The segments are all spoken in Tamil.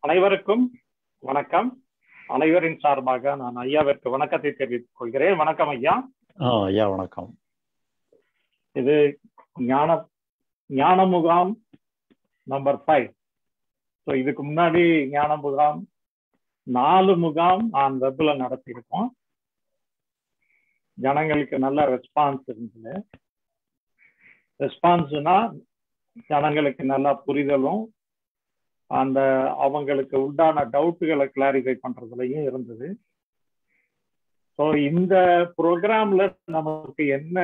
அனைவருக்கும் வணக்கம் அனைவரின் சார்பாக நான் ஐயாவிற்கு வணக்கத்தை தெரிவித்துக் கொள்கிறேன் வணக்கம் ஐயா ஆ ஐயா வணக்கம் இது ஞான ஞான முகாம் நம்பர் ஃபைவ் ஸோ இதுக்கு முன்னாடி ஞான முகாம் நாலு முகாம் நான் வெப்ல நடத்தியிருக்கோம் ஜனங்களுக்கு நல்ல ரெஸ்பான்ஸ் இருந்தது ரெஸ்பான்ஸ்னா ஜனங்களுக்கு நல்ல புரிதலும் அந்த அவங்களுக்கு உண்டான டவுட்டுகளை கிளாரிஃபை பண்றதுலயும் இருந்தது ஸோ இந்த ப்ரோக்ராம்ல நமக்கு என்ன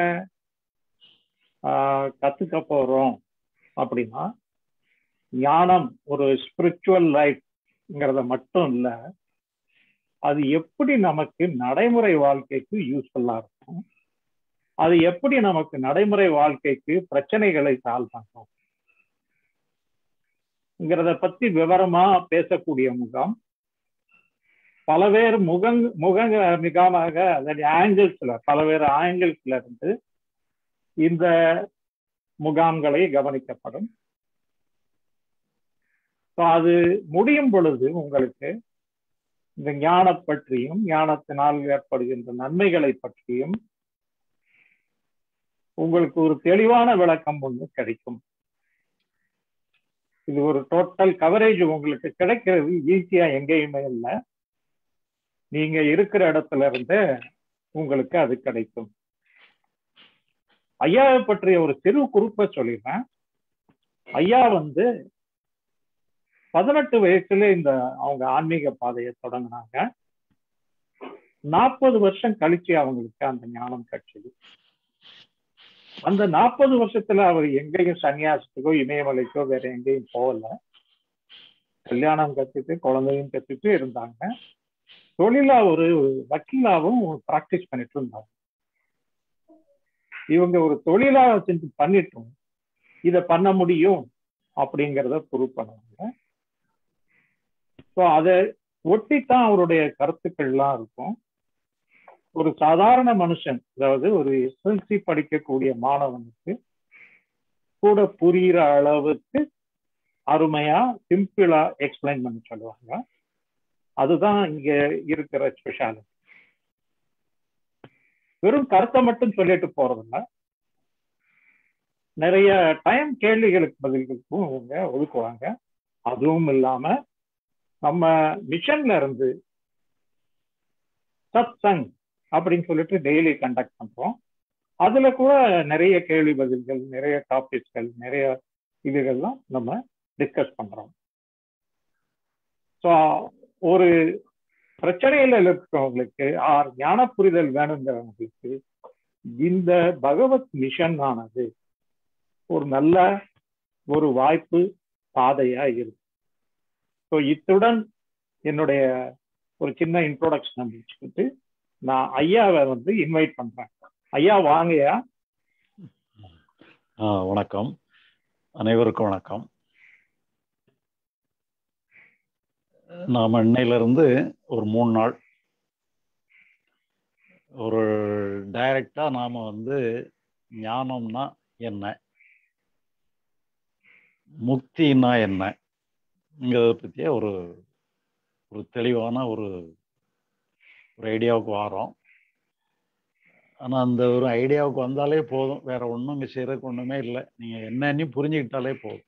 கத்துக்க போறோம் அப்படின்னா ஞானம் ஒரு ஸ்பிரிச்சுவல் லைஃப்ங்கிறத மட்டும் இல்லை அது எப்படி நமக்கு நடைமுறை வாழ்க்கைக்கு யூஸ்ஃபுல்லா இருக்கும் அது எப்படி நமக்கு நடைமுறை வாழ்க்கைக்கு பிரச்சனைகளை சால்வ் பண்ணும் ங்கிறத பத்தி விவரமா பேசக்கூடிய முகாம் பலவேறு முகங் முக மிகமாக அதாவது ஆங்கிள்ஸ்ல பலவேறு ஆங்கிள்ஸ்ல இருந்து இந்த முகாம்களை கவனிக்கப்படும் அது முடியும் பொழுது உங்களுக்கு இந்த ஞான பற்றியும் ஞானத்தினால் ஏற்படுகின்ற நன்மைகளை பற்றியும் உங்களுக்கு ஒரு தெளிவான விளக்கம் ஒன்று கிடைக்கும் இது ஒரு டோட்டல் கவரேஜ் உங்களுக்கு கிடைக்கிறது ஈஸியா எங்கேயுமே இல்லை நீங்க இருக்கிற இடத்துல இருந்து உங்களுக்கு அது கிடைக்கும் ஐயாவை பற்றிய ஒரு சிறு குறிப்பை சொல்லிடுறேன் ஐயா வந்து பதினெட்டு வயசுல இந்த அவங்க ஆன்மீக பாதையை தொடங்கினாங்க நாற்பது வருஷம் கழிச்சு அவங்களுக்கு அந்த ஞானம் கிடைச்சது அந்த நாற்பது வருஷத்துல அவர் எங்கேயும் சன்னியாசத்துக்கோ இமயமலைக்கோ வேற எங்கேயும் போகல கல்யாணம் கத்துட்டு குழந்தையும் கத்துட்டு இருந்தாங்க தொழிலா ஒரு வக்கீலாவும் பிராக்டிஸ் பண்ணிட்டு இருந்தாங்க இவங்க ஒரு தொழிலா செஞ்சு பண்ணிட்டோம் இத பண்ண முடியும் அப்படிங்கிறத ப்ரூவ் பண்ணுவாங்க ஸோ அதை ஒட்டித்தான் அவருடைய கருத்துக்கள்லாம் இருக்கும் ஒரு சாதாரண மனுஷன் அதாவது ஒரு எஸ்எல்சி படிக்கக்கூடிய மாணவனுக்கு கூட புரிகிற அளவுக்கு அருமையா சிம்பிளா எக்ஸ்பிளைன் பண்ணி சொல்லுவாங்க அதுதான் இங்க இருக்கிற ஸ்பெஷாலிட்டி வெறும் கருத்தை மட்டும் சொல்லிட்டு போறதில்ல நிறைய டைம் கேள்விகளுக்கு பதில்களுக்கும் இவங்க ஒதுக்குவாங்க அதுவும் இல்லாம நம்ம மிஷன்ல இருந்து சத் சங் அப்படின்னு சொல்லிட்டு டெய்லி கண்டக்ட் பண்றோம் அதுல கூட நிறைய கேள்வி பதில்கள் நிறைய டாபிக்ஸ்கள் நிறைய இதுகள்லாம் நம்ம டிஸ்கஸ் பண்றோம் ஸோ ஒரு பிரச்சனையில இருக்கிறவங்களுக்கு ஆர் ஞான புரிதல் வேணுங்கிறவங்களுக்கு இந்த பகவத் மிஷன் ஆனது ஒரு நல்ல ஒரு வாய்ப்பு பாதையா இருக்கு ஸோ இத்துடன் என்னுடைய ஒரு சின்ன இன்ட்ரோடக்ஷன் முடிச்சுக்கிட்டு நான் ஐயாவை வந்து இன்வைட் பண்றேன் ஐயா வாங்கயா வணக்கம் அனைவருக்கும் வணக்கம் நாம் இன்னையிலிருந்து ஒரு மூணு நாள் ஒரு டைரக்டா நாம வந்து ஞானம்னா என்ன முக்தினா என்னங்கிறத பற்றிய ஒரு ஒரு தெளிவான ஒரு ஒரு ஐடியாவுக்கு வரோம் ஆனால் அந்த ஒரு ஐடியாவுக்கு வந்தாலே போதும் வேற ஒன்றும் இங்கே செய்யறதுக்கு ஒன்றுமே இல்லை நீங்கள் என்னன்னு புரிஞ்சுக்கிட்டாலே போதும்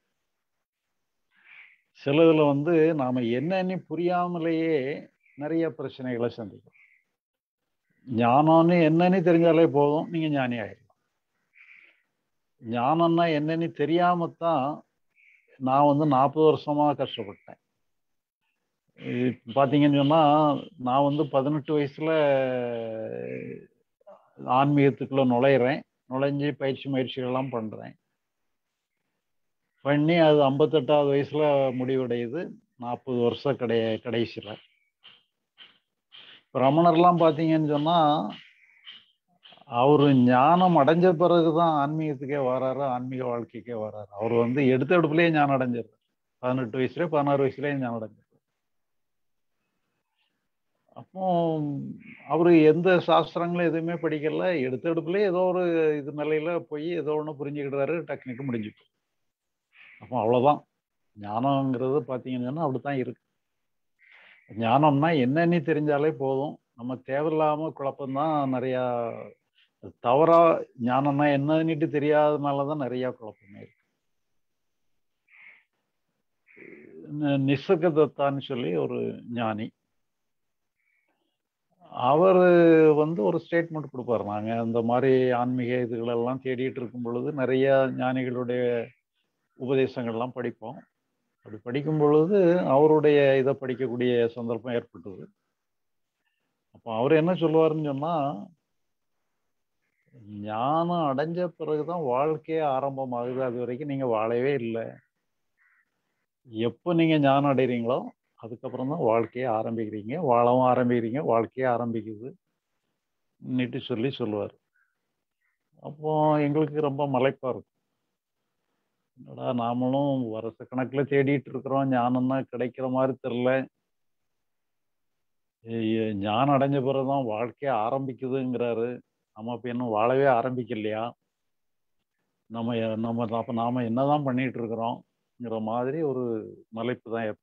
சிலதில் வந்து நாம் என்னன்னு புரியாமலேயே நிறைய பிரச்சனைகளை சந்திக்கிறோம் ஞானம்னு என்னன்னு தெரிஞ்சாலே போதும் நீங்கள் ஞானி ஆகிடலாம் ஞானம்னா என்னன்னு தெரியாமத்தான் நான் வந்து நாற்பது வருஷமாக கஷ்டப்பட்டேன் பார்த்தீங்கன்னு சொன்னால் நான் வந்து பதினெட்டு வயசில் ஆன்மீகத்துக்குள்ளே நுழையிறேன் நுழைஞ்சு பயிற்சி முயற்சிகள்லாம் பண்ணுறேன் பண்ணி அது ஐம்பத்தெட்டாவது வயசில் முடிவடையுது நாற்பது வருஷம் கிடை கடைசியில் ரமணர்லாம் பார்த்தீங்கன்னு சொன்னால் அவர் ஞானம் அடைஞ்ச பிறகு தான் ஆன்மீகத்துக்கே வராரு ஆன்மீக வாழ்க்கைக்கே வராரு அவர் வந்து எடுத்த எடுப்புலேயே ஞானம் அடைஞ்சிரு பதினெட்டு வயசுலேயே பதினாறு வயசுலேயே ஞானம் அடைஞ்சிரு அப்போ அவர் எந்த சாஸ்திரங்களும் எதுவுமே படிக்கல எடுத்த எடுப்புலேயே ஏதோ ஒரு இது நிலையில போய் ஏதோ ஒன்று புரிஞ்சுக்கிட்டாரு டெக்னிக்கு முடிஞ்சுட்டு அப்போ அவ்வளோதான் ஞானங்கிறது பார்த்தீங்கன்னு சொன்னால் அப்படி தான் இருக்கு ஞானம்னா என்னன்னு தெரிஞ்சாலே போதும் நம்ம தேவையில்லாம குழப்பம்தான் நிறையா தவறா ஞானம்னா என்னன்னுட்டு தெரியாதனாலதான் நிறைய குழப்பமே இருக்கு நி- நிசர்க தத்தான்னு சொல்லி ஒரு ஞானி அவர் வந்து ஒரு ஸ்டேட்மெண்ட் கொடுப்பாரு நாங்க அந்த மாதிரி ஆன்மீக இதுகளெல்லாம் தேடிட்டு இருக்கும் பொழுது நிறைய ஞானிகளுடைய உபதேசங்கள்லாம் படிப்போம் அப்படி படிக்கும் பொழுது அவருடைய இதை படிக்கக்கூடிய சந்தர்ப்பம் ஏற்பட்டது அப்போ அவர் என்ன சொல்லுவாருன்னு சொன்னா ஞானம் அடைஞ்ச பிறகுதான் வாழ்க்கையே ஆரம்பமாகுது அது வரைக்கும் நீங்க வாழவே இல்லை எப்போ நீங்க ஞானம் அடைகிறீங்களோ அதுக்கப்புறம் தான் வாழ்க்கையை ஆரம்பிக்கிறீங்க வாழவும் ஆரம்பிக்கிறீங்க வாழ்க்கையே ஆரம்பிக்குது நீட்டு சொல்லி சொல்லுவார் அப்போ எங்களுக்கு ரொம்ப மலைப்பா இருக்கும் என்னடா நாமளும் வருஷ கணக்குல தேடிட்டு இருக்கிறோம் ஞானம் தான் கிடைக்கிற மாதிரி தெரில ஞானம் அடைஞ்ச பிறகுதான் வாழ்க்கையே ஆரம்பிக்குதுங்கிறாரு நம்ம இப்ப இன்னும் வாழவே ஆரம்பிக்கலையா நம்ம எ- நம்ம அப்ப நாம என்னதான் பண்ணிட்டு இருக்கிறோம்ங்கிற மாதிரி ஒரு மலைப்பு தான் ஏற்படும்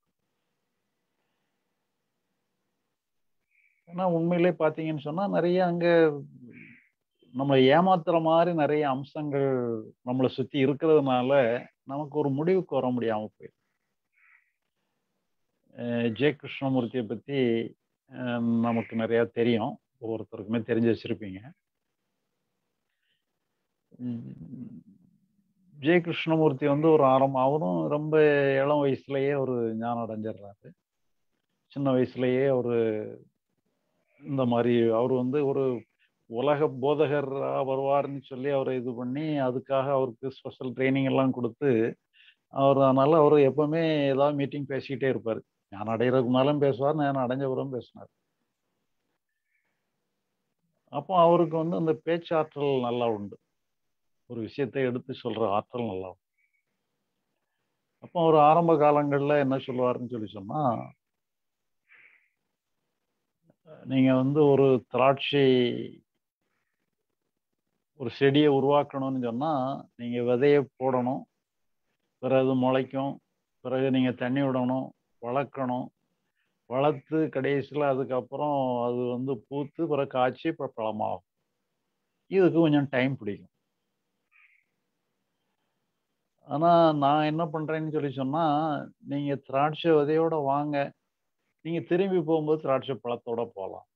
ஏன்னா உண்மையிலே பார்த்தீங்கன்னு சொன்னா நிறைய அங்க நம்ம ஏமாத்துற மாதிரி நிறைய அம்சங்கள் நம்மளை சுத்தி இருக்கிறதுனால நமக்கு ஒரு முடிவுக்கு வர முடியாம போயிடும் அஹ் ஜெய கிருஷ்ணமூர்த்தியை பத்தி அஹ் நமக்கு நிறைய தெரியும் ஒவ்வொருத்தருக்குமே தெரிஞ்சு வச்சிருப்பீங்க உம் ஜெய கிருஷ்ணமூர்த்தி வந்து ஒரு ஆரம்பம் அவரும் ரொம்ப இளம் வயசுலயே ஒரு ஞானம் அடைஞ்சிடுறாரு சின்ன வயசுலயே ஒரு இந்த மாதிரி அவர் வந்து ஒரு உலக போதகரா வருவார்னு சொல்லி அவரை இது பண்ணி அதுக்காக அவருக்கு ஸ்பெஷல் ட்ரைனிங் எல்லாம் கொடுத்து அவர் அதனால அவர் எப்பவுமே ஏதாவது மீட்டிங் பேசிக்கிட்டே இருப்பார் ஞானம் அடைகிறதுக்கு முன்னாலும் பேசுவார் ஞானம் அடைஞ்சவரும் பேசினார் அப்போ அவருக்கு வந்து அந்த பேச்சாற்றல் நல்லா உண்டு ஒரு விஷயத்தை எடுத்து சொல்ற ஆற்றல் நல்லா உண்டு அப்போ அவர் ஆரம்ப காலங்கள்ல என்ன சொல்லுவாருன்னு சொல்லி சொன்னா நீங்க வந்து ஒரு திராட்சை ஒரு செடியை உருவாக்கணும்னு சொன்னா நீங்க விதைய போடணும் பிறகு அது முளைக்கும் பிறகு நீங்க தண்ணி விடணும் வளர்க்கணும் வளர்த்து கடைசியில் அதுக்கப்புறம் அது வந்து பூத்து பிறகு காய்ச்சி இப்போ பழமாகும் இதுக்கு கொஞ்சம் டைம் பிடிக்கும் ஆனா நான் என்ன பண்றேன்னு சொல்லி சொன்னா நீங்க திராட்சை விதையோட வாங்க நீங்க திரும்பி போகும்போது திராட்சை பழத்தோட போகலாம்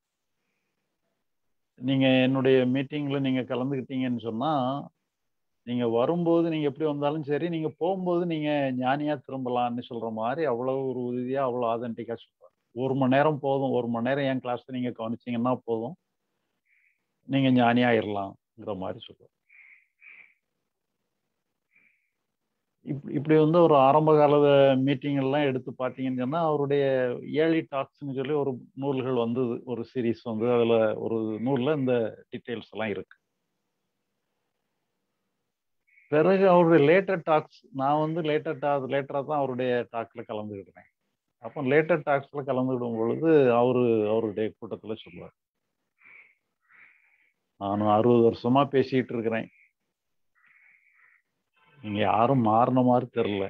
நீங்க என்னுடைய மீட்டிங்ல நீங்க கலந்துக்கிட்டீங்கன்னு சொன்னா நீங்க வரும்போது நீங்க எப்படி வந்தாலும் சரி நீங்க போகும்போது நீங்க ஞானியா திரும்பலாம்னு சொல்ற மாதிரி அவ்வளவு ஒரு உறுதியா அவ்வளவு ஆதென்டிக்கா சொல்றாரு ஒரு மணி நேரம் போதும் ஒரு மணி நேரம் என் கிளாஸ் நீங்க கவனிச்சீங்கன்னா போதும் நீங்க ஞானியா ஆயிடலாம்ங்கிற மாதிரி சொல்றாரு இப்படி இப்படி வந்து ஒரு ஆரம்ப கால மீட்டிங் எல்லாம் எடுத்து பார்த்தீங்கன்னு சொன்னா அவருடைய ஏர்லி டாக்ஸ்னு சொல்லி ஒரு நூல்கள் வந்தது ஒரு சீரீஸ் வந்து அதுல ஒரு நூல்ல இந்த டீட்டெயில்ஸ் எல்லாம் இருக்கு பிறகு அவருடைய லேட்டர் டாக்ஸ் நான் வந்து லேட்டர் டா லேட்டராக தான் அவருடைய டாக்ல கலந்துக்கிட்டேன் அப்போ லேட்டர் டாக்ஸ்ல கலந்துக்கிடும் பொழுது அவரு அவருடைய கூட்டத்துல சொல்லுவார் நானும் அறுபது வருஷமா பேசிட்டு இருக்கிறேன் நீங்க யாரும் மாறின மாதிரி தெரில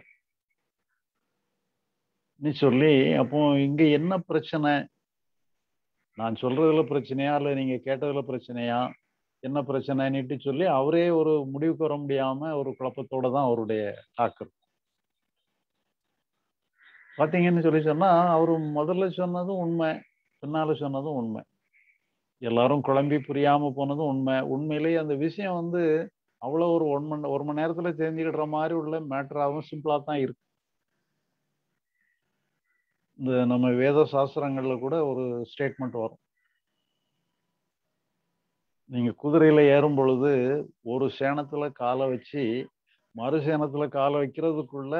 நீ சொல்லி அப்போ இங்க என்ன பிரச்சனை நான் சொல்றதுல பிரச்சனையா இல்ல நீங்க கேட்டதுல பிரச்சனையா என்ன பிரச்சனைன்னுட்டு சொல்லி அவரே ஒரு முடிவுக்கு வர முடியாம ஒரு குழப்பத்தோட தான் அவருடைய டாக்கு இருக்கும் பாத்தீங்கன்னு சொல்லி சொன்னா அவரு முதல்ல சொன்னதும் உண்மை பின்னால சொன்னதும் உண்மை எல்லாரும் குழம்பி புரியாம போனதும் உண்மை உண்மையிலேயே அந்த விஷயம் வந்து அவ்வளோ ஒரு ஒன் மணி ஒரு மணி நேரத்துல தெரிஞ்சுக்கிடுற மாதிரி உள்ள மேட்டராகவும் சிம்பிளா தான் இருக்கு இந்த நம்ம வேத சாஸ்திரங்கள்ல கூட ஒரு ஸ்டேட்மெண்ட் வரும் நீங்க குதிரையில ஏறும் பொழுது ஒரு சேனத்துல காலை வச்சு மறு சேனத்துல காலை வைக்கிறதுக்குள்ள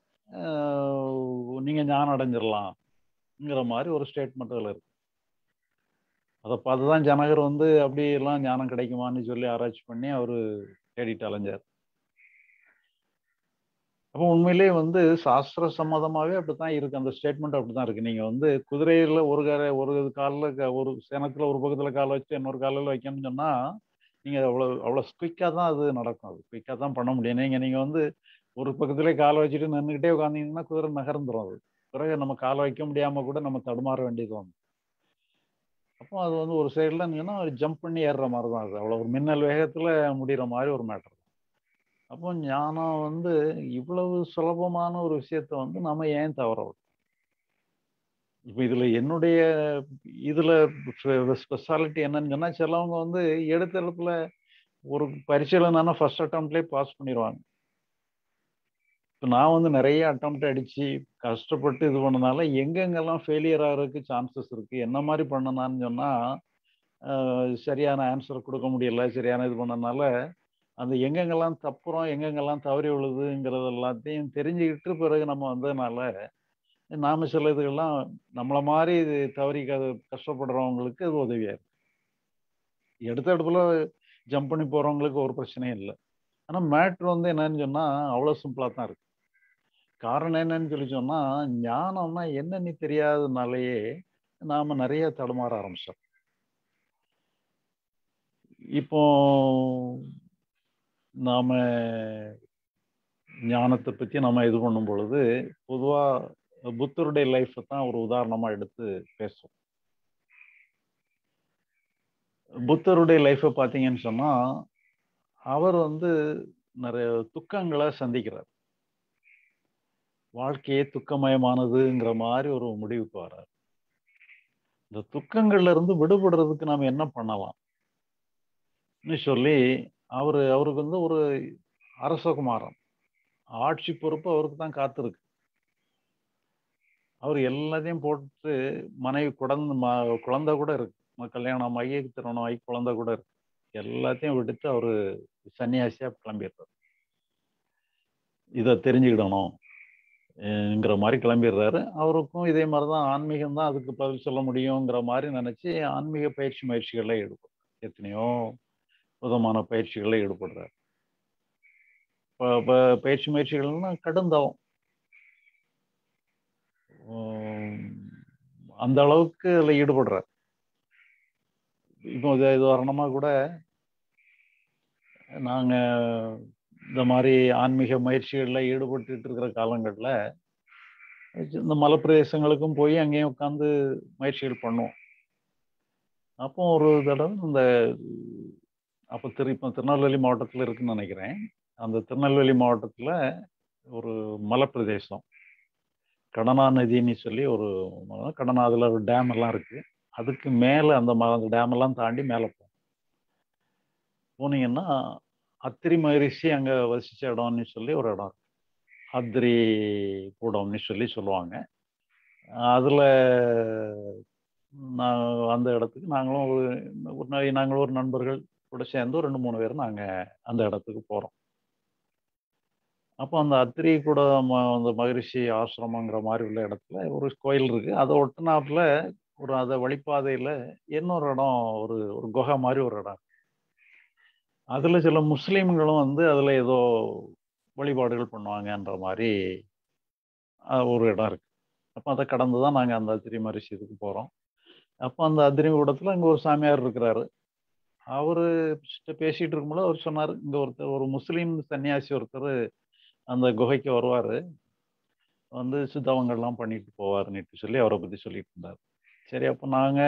நீங்க ஞானம் அடைஞ்சிடலாம்ங்கிற மாதிரி ஒரு ஸ்டேட்மெண்ட் அதில் இருக்கு அதை பார்த்து தான் ஜனகர் வந்து அப்படி எல்லாம் ஞானம் கிடைக்குமான்னு சொல்லி ஆராய்ச்சி பண்ணி அவரு தேடிட்டு அலைஞ்சார் அப்போ உண்மையிலேயே வந்து சாஸ்திர சம்மதமாவே அப்படித்தான் இருக்கு அந்த ஸ்டேட்மெண்ட் அப்படித்தான் இருக்கு நீங்க வந்து குதிரையில ஒரு கரை ஒரு காலில் ஒரு சேனத்துல ஒரு பக்கத்துல காலை வச்சு இன்னொரு காலில் வைக்கணும்னு சொன்னா நீங்க அவ்வளவு அவ்வளவு குயிக்கா தான் அது நடக்கும் அது குயிக்கா தான் பண்ண முடியும் நீங்க நீங்க வந்து ஒரு பக்கத்துல காலை வச்சுட்டு நின்றுக்கிட்டே உட்காந்தீங்கன்னா குதிரை நகர்ந்துடும் அது பிறகு நம்ம காலை வைக்க முடியாம கூட நம்ம தடுமாற வேண்டியது வந்து அப்போ அது வந்து ஒரு சைடில் இருந்தீங்கன்னா ஒரு ஜம்ப் பண்ணி ஏறுற மாதிரி தான் அது அவ்வளோ ஒரு மின்னல் வேகத்தில் முடிகிற மாதிரி ஒரு மேட்டர் அப்போ ஞானம் வந்து இவ்வளவு சுலபமான ஒரு விஷயத்த வந்து நம்ம ஏன் தவற விட்டோம் இப்போ இதில் என்னுடைய இதில் ஸ்பெஷாலிட்டி என்னன்னு சொன்னால் சிலவங்க வந்து எடுத்த இடத்துல ஒரு பரீட்சையில் ஃபர்ஸ்ட் அட்டம்ப்ட்லேயே பாஸ் பண்ணிடுவாங்க இப்போ நான் வந்து நிறைய அட்டம்ப்ட் அடித்து கஷ்டப்பட்டு இது பண்ணனால எங்கெங்கெல்லாம் ஃபெயிலியர் ஆகிறதுக்கு சான்சஸ் இருக்குது என்ன மாதிரி பண்ணனான்னு சொன்னால் சரியான ஆன்சர் கொடுக்க முடியல சரியான இது பண்ணனால அந்த எங்கெங்கெல்லாம் தப்புறோம் எங்கெங்கெல்லாம் தவறி விழுதுங்கிறது எல்லாத்தையும் தெரிஞ்சுக்கிட்டு பிறகு நம்ம வந்ததுனால நாம சில இதுகள்லாம் நம்மளை மாதிரி இது தவறி கஷ்டப்படுறவங்களுக்கு அது உதவியா இருக்கு எடுத்த இடத்துல ஜம்ப் பண்ணி போறவங்களுக்கு ஒரு பிரச்சனையும் இல்லை ஆனா மேட்ரு வந்து என்னன்னு சொன்னா அவ்வளவு சிம்பிளா தான் இருக்கு காரணம் என்னன்னு சொல்லி சொன்னா ஞானம்னா என்னன்னு தெரியாதனாலேயே நாம நிறைய தடுமாற ஆரம்பிச்சோம் இப்போ நாம ஞானத்தை பத்தி நம்ம இது பண்ணும் பொழுது பொதுவா புத்தருடைய லைஃப்பை தான் ஒரு உதாரணமா எடுத்து பேசுவோம் புத்தருடைய லைஃப்பை பார்த்தீங்கன்னு சொன்னா அவர் வந்து நிறைய துக்கங்களை சந்திக்கிறார் வாழ்க்கையே துக்கமயமானதுங்கிற மாதிரி ஒரு முடிவுக்கு வர்றார் இந்த துக்கங்கள்ல இருந்து விடுபடுறதுக்கு நாம என்ன பண்ணலாம் சொல்லி அவரு அவருக்கு வந்து ஒரு அரசகுமாரன் ஆட்சி பொறுப்பு அவருக்கு தான் காத்திருக்கு அவர் எல்லாத்தையும் போட்டு மனைவி குழந்தை குழந்தை கூட இருக்கு கல்யாணம் ஆகி திருமணம் ஆகி குழந்தை கூட இருக்கு எல்லாத்தையும் விட்டுட்டு அவரு சன்னியாசியா கிளம்பிடுறாரு இதை தெரிஞ்சுக்கிடணும்ங்கிற மாதிரி கிளம்பிடுறாரு அவருக்கும் இதே மாதிரி தான் ஆன்மீகம் தான் அதுக்கு பதில் சொல்ல முடியுங்கிற மாதிரி நினைச்சு ஆன்மீக பயிற்சி முயற்சிகளில் ஈடுபடும் எத்தனையோ விதமான பயிற்சிகளில் ஈடுபடுறாரு இப்போ பயிற்சி முயற்சிகள்னா கடுந்தவம் அந்த அளவுக்கு அதில் ஈடுபடுறார் இப்போ இது உதாரணமாக கூட நாங்கள் இந்த மாதிரி ஆன்மீக முயற்சிகளில் ஈடுபட்டு இருக்கிற காலங்களில் இந்த மலைப்பிரதேசங்களுக்கும் போய் அங்கேயும் உட்காந்து முயற்சிகள் பண்ணுவோம் அப்போ ஒரு தடவை இந்த அப்போ திரு இப்போ திருநெல்வேலி மாவட்டத்தில் இருக்குன்னு நினைக்கிறேன் அந்த திருநெல்வேலி மாவட்டத்தில் ஒரு மலைப்பிரதேசம் கடனா நதின்னு சொல்லி ஒரு கடனா அதில் ஒரு டேம் எல்லாம் இருக்கு அதுக்கு மேலே அந்த அந்த டேம் எல்லாம் தாண்டி மேலே போகும் போனீங்கன்னா அத்திரி மகரிஷி அங்கே வசிச்ச இடம்னு சொல்லி ஒரு இடம் இருக்கு அத்திரி கூடம்னு சொல்லி சொல்லுவாங்க அதில் நான் அந்த இடத்துக்கு நாங்களும் ஒரு ஒரு நாள் நாங்களும் ஒரு நண்பர்கள் கூட சேர்ந்து ஒரு ரெண்டு மூணு பேர் நாங்கள் அந்த இடத்துக்கு போகிறோம் அப்போ அந்த அத்திரி கூட அந்த மகரிஷி ஆசிரமங்கிற மாதிரி உள்ள இடத்துல ஒரு கோயில் இருக்கு அதை ஒட்டினாப்புல ஒரு அதை வழிப்பாதையில இன்னொரு இடம் ஒரு ஒரு குகை மாதிரி ஒரு இடம் அதுல சில முஸ்லீம்களும் வந்து அதுல ஏதோ வழிபாடுகள் பண்ணுவாங்கன்ற மாதிரி ஒரு இடம் இருக்கு அப்போ அதை கடந்து தான் நாங்கள் அந்த அத்திரி மரிசி இதுக்கு போகிறோம் அப்போ அந்த அத்திரி கூடத்தில் அங்கே ஒரு சாமியார் இருக்கிறாரு அவரு பேசிட்டு இருக்கும்போது அவர் சொன்னார் இங்க ஒருத்தர் ஒரு முஸ்லீம் சன்னியாசி ஒருத்தர் அந்த குகைக்கு வருவார் வந்து சித்தவங்கள்லாம் பண்ணிட்டு போவாருன்னுட்டு சொல்லி அவரை பற்றி சொல்லிட்டு இருந்தார் சரி அப்போ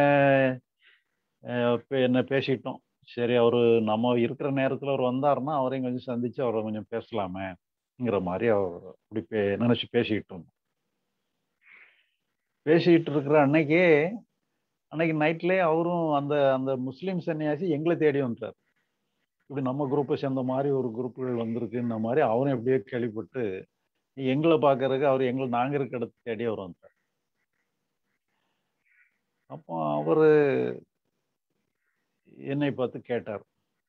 நாங்கள் என்ன பேசிட்டோம் சரி அவர் நம்ம இருக்கிற நேரத்தில் அவர் வந்தாருன்னா அவரையும் கொஞ்சம் சந்திச்சு அவரை கொஞ்சம் பேசலாமேங்கிற மாதிரி அவர் அப்படி பே நினச்சி பேசிக்கிட்டு இருந்தோம் பேசிக்கிட்டு இருக்கிற அன்னைக்கே அன்னைக்கு நைட்லேயே அவரும் அந்த அந்த முஸ்லீம் சன்னியாசி எங்களை தேடி வந்துட்டார் இப்படி நம்ம குரூப்பை சேர்ந்த மாதிரி ஒரு குரூப்புகள் வந்திருக்குன்ற மாதிரி அவரும் எப்படியோ கேள்விப்பட்டு எங்களை பார்க்கறதுக்கு அவர் எங்களை நாங்கள் இருக்க இடத்து தேடி அவர் வந்தார் அப்போ அவர் என்னை பார்த்து கேட்டார்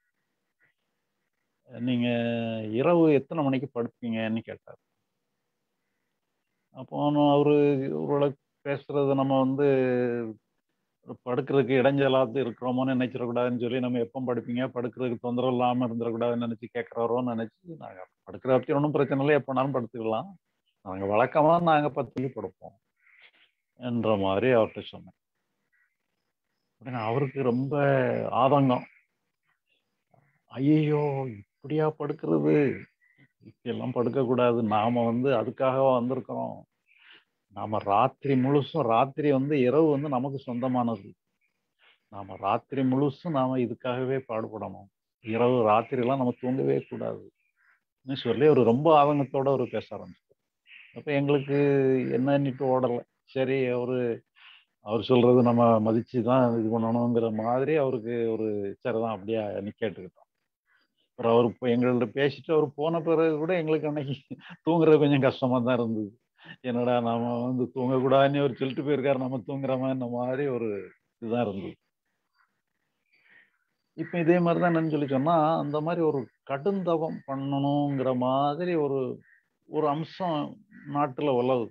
நீங்க இரவு எத்தனை மணிக்கு படுப்பீங்கன்னு கேட்டார் அப்போ அவரு ஓரளவுக்கு பேசுறது நம்ம வந்து படுக்கிறதுக்கு இடைஞ்சலாத்து இருக்கிறோமோன்னு நினைச்சிடக்கூடாதுன்னு சொல்லி நம்ம எப்போ படுப்பீங்க படுக்கிறதுக்கு தொந்தரவு இல்லாமல் இருந்துடக்கூடாதுன்னு நினச்சி கேட்குறாரோன்னு நினச்சி நாங்கள் படுக்கிற பற்றி ஒன்றும் பிரச்சனை இல்லை எப்போனாலும் படுத்துக்கலாம் நாங்கள் வழக்கமாக நாங்கள் பத்து படுப்போம் என்ற மாதிரி அவர்கிட்ட சொன்னேன் உடனே அவருக்கு ரொம்ப ஆதங்கம் ஐயோ இப்படியா படுக்கிறது இப்படியெல்லாம் படுக்கக்கூடாது நாம வந்து அதுக்காக வந்திருக்கிறோம் நாம ராத்திரி முழுசும் ராத்திரி வந்து இரவு வந்து நமக்கு சொந்தமானது நாம ராத்திரி முழுசும் நாம இதுக்காகவே பாடுபடணும் இரவு ராத்திரிலாம் நம்ம தூங்கவே கூடாதுன்னு சொல்லி ஒரு ரொம்ப ஆதங்கத்தோட ஒரு பேச ஆரம்பிச்சார் அப்ப எங்களுக்கு என்னன்னுட்டு ஓடலை சரி அவரு அவர் சொல்றது நம்ம மதிச்சு தான் இது பண்ணணுங்கிற மாதிரி அவருக்கு ஒரு சரிதான் அப்படியே நீ கேட்டுக்கிட்டோம் அப்புறம் அவர் இப்போ எங்கள்ட்ட பேசிட்டு அவர் போன பிறகு கூட எங்களுக்கு அன்னைக்கு தூங்குறது கொஞ்சம் கஷ்டமா தான் இருந்தது என்னடா நாம வந்து தூங்கக்கூடாதுன்னு அவர் சொல்லிட்டு போயிருக்காரு நம்ம தூங்குறோமா இந்த மாதிரி ஒரு இதுதான் இருந்தது இப்போ இதே மாதிரி தான் என்னன்னு சொல்லி சொன்னா அந்த மாதிரி ஒரு கடுந்தவம் பண்ணணுங்கிற மாதிரி ஒரு ஒரு அம்சம் நாட்டுல உலவுது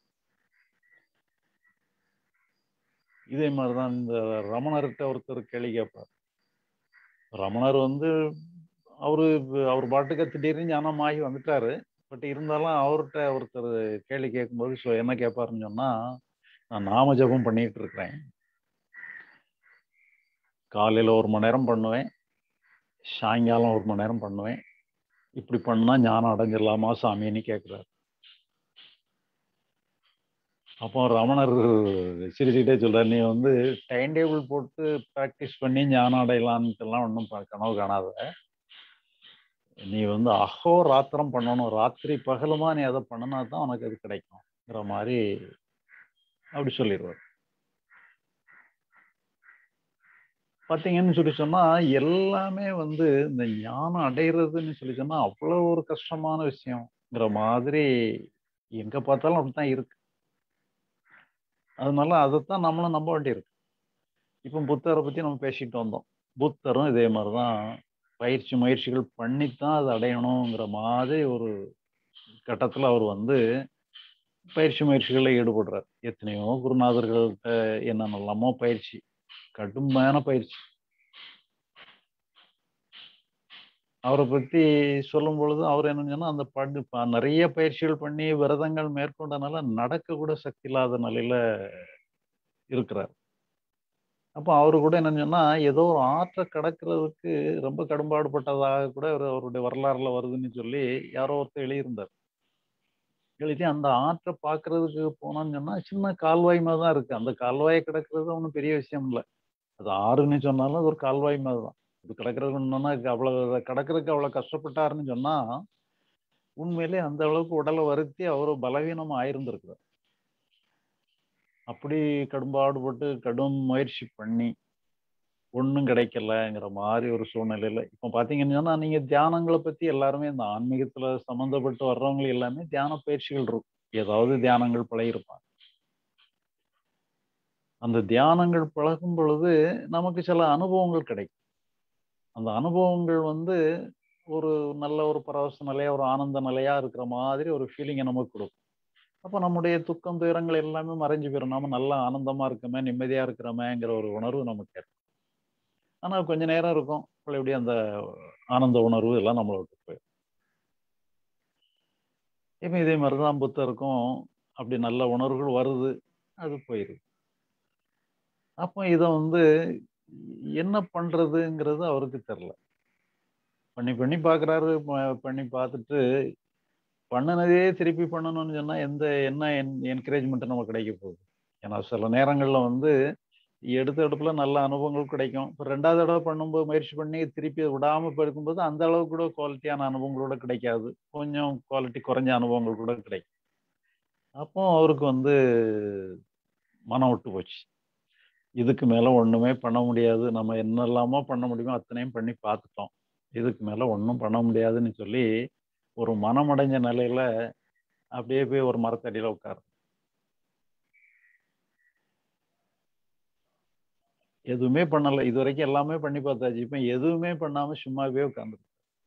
இதே மாதிரிதான் இந்த ரமணர்கிட்ட ஒருத்தர் கேள்வி கேட்பார் ரமணர் வந்து அவரு அவர் பாட்டுக்கு திடீர்னு ஞானமாகி வந்துட்டாரு பட் இருந்தாலும் அவர்கிட்ட ஒருத்தர் கேள்வி கேட்கும்போது ஸோ என்ன கேட்பாருன்னு சொன்னா நான் நாம ஜபம் பண்ணிட்டு இருக்கிறேன் காலையில ஒரு மணி நேரம் பண்ணுவேன் சாயங்காலம் ஒரு மணி நேரம் பண்ணுவேன் இப்படி பண்ணா ஞானம் அடைஞ்சிடலாமா சாமின்னு கேட்குறாரு அப்போ ரமணர் சிரிச்சுக்கிட்டே சொல்றாரு நீ வந்து டைம் டேபிள் போட்டு ப்ராக்டிஸ் பண்ணி ஞானம் அடையலான்ட்டுலாம் ஒன்றும் கனவு காணாத நீ வந்து அஹோ ராத்திரம் பண்ணணும் ராத்திரி பகலுமா நீ அதை பண்ணினா தான் உனக்கு அது கிடைக்கும்ங்கிற மாதிரி அப்படி சொல்லிடுவார் பார்த்தீங்கன்னு சொல்லி சொன்னா எல்லாமே வந்து இந்த ஞானம் அடைகிறதுன்னு சொல்லி சொன்னா அவ்வளோ ஒரு கஷ்டமான விஷயம்ங்கிற மாதிரி எங்க பார்த்தாலும் அப்படித்தான் இருக்கு அதனால அதைத்தான் நம்மளும் நம்ப வேண்டியிருக்கு இப்போ புத்தரை பத்தி நம்ம பேசிட்டு வந்தோம் புத்தரும் இதே மாதிரிதான் பயிற்சி முயற்சிகள் பண்ணித்தான் அதை அடையணுங்கிற மாதிரி ஒரு கட்டத்துல அவர் வந்து பயிற்சி முயற்சிகளில் ஈடுபடுறார் எத்தனையோ குருநாதர்கள்ட்ட என்னென்னலாமோ பயிற்சி கடுமையான பயிற்சி அவரை பத்தி சொல்லும் பொழுது அவர் என்ன சொன்னா அந்த படு நிறைய பயிற்சிகள் பண்ணி விரதங்கள் மேற்கொண்டனால நடக்க கூட சக்தி இல்லாத நிலையில இருக்கிறார் அப்போ அவரு கூட என்ன சொன்னா ஏதோ ஒரு ஆற்றை கடக்கிறதுக்கு ரொம்ப கடும்பாடுபட்டதாக கூட ஒரு அவருடைய வரலாறுல வருதுன்னு சொல்லி யாரோ ஒருத்தர் எழுதியிருந்தார் எழுதி அந்த ஆற்றை பார்க்கறதுக்கு போனோம்னு சொன்னா சின்ன கால்வாய் மாதிரி தான் இருக்கு அந்த கால்வாயை கிடக்கிறது ஒன்றும் பெரிய விஷயம் இல்லை அது ஆறுன்னு சொன்னாலும் அது ஒரு கால்வாய் மாதிரி தான் இது கிடக்கிறதுன்னா அவ்வளவு கிடக்கிறதுக்கு அவ்வளவு கஷ்டப்பட்டாருன்னு சொன்னா உண்மையிலே அந்த அளவுக்கு உடலை வருத்தி அவர் பலவீனம் ஆயிருந்திருக்கிறார் அப்படி கடும்பாடுபட்டு கடும் முயற்சி பண்ணி ஒன்றும் கிடைக்கலங்கிற மாதிரி ஒரு சூழ்நிலையில இப்போ பார்த்தீங்கன்னு சொன்னா நீங்க தியானங்களை பத்தி எல்லாருமே இந்த ஆன்மீகத்துல சம்மந்தப்பட்டு வர்றவங்க எல்லாமே தியான பயிற்சிகள் இருக்கும் ஏதாவது தியானங்கள் பழகிருப்பாங்க அந்த தியானங்கள் பழகும் பொழுது நமக்கு சில அனுபவங்கள் கிடைக்கும் அந்த அனுபவங்கள் வந்து ஒரு நல்ல ஒரு பரவச நிலையா ஒரு ஆனந்த நிலையா இருக்கிற மாதிரி ஒரு ஃபீலிங்கை நமக்கு கொடுக்கும் அப்போ நம்முடைய துக்கம் துயரங்கள் எல்லாமே மறைஞ்சு போயிடும் நாம நல்லா ஆனந்தமா இருக்கமே நிம்மதியா இருக்கிறோமேங்கிற ஒரு உணர்வு நமக்கு ஏற்படும் ஆனா கொஞ்ச நேரம் இருக்கும் எப்படி அந்த ஆனந்த உணர்வு எல்லாம் நம்மளை விட்டு போயிடும் இப்போ இதே மாதிரிதான் புத்தருக்கும் அப்படி நல்ல உணர்வுகள் வருது அது போயிடுது அப்போ இதை வந்து என்ன பண்றதுங்கிறது அவருக்கு தெரில பண்ணி பண்ணி பார்க்குறாரு பண்ணி பார்த்துட்டு பண்ணினதே திருப்பி பண்ணணும்னு சொன்னால் எந்த என்ன என் என்கரேஜ்மெண்ட்டு நமக்கு கிடைக்க போகுது ஏன்னா சில நேரங்களில் வந்து எடுத்த இடத்துல நல்ல அனுபவங்கள் கிடைக்கும் இப்போ ரெண்டாவது தடவை பண்ணும்போது முயற்சி பண்ணி திருப்பி விடாமல் போயிருக்கும்போது அந்த அளவுக்கு கூட குவாலிட்டியான அனுபவங்களோட கிடைக்காது கொஞ்சம் குவாலிட்டி குறைஞ்ச அனுபவங்கள் கூட கிடைக்கும் அப்போ அவருக்கு வந்து மனம் விட்டு போச்சு இதுக்கு மேலே ஒன்றுமே பண்ண முடியாது நம்ம என்னெல்லாமோ பண்ண முடியுமோ அத்தனையும் பண்ணி பார்த்துட்டோம் இதுக்கு மேலே ஒன்றும் பண்ண முடியாதுன்னு சொல்லி ஒரு மனமடைஞ்ச நிலையில அப்படியே போய் ஒரு மரத்தடியில் உட்காரு எதுவுமே பண்ணலை இது வரைக்கும் எல்லாமே பண்ணி பார்த்தாச்சு இப்போ எதுவுமே பண்ணாம சும்மாவே உட்காந்துருக்கு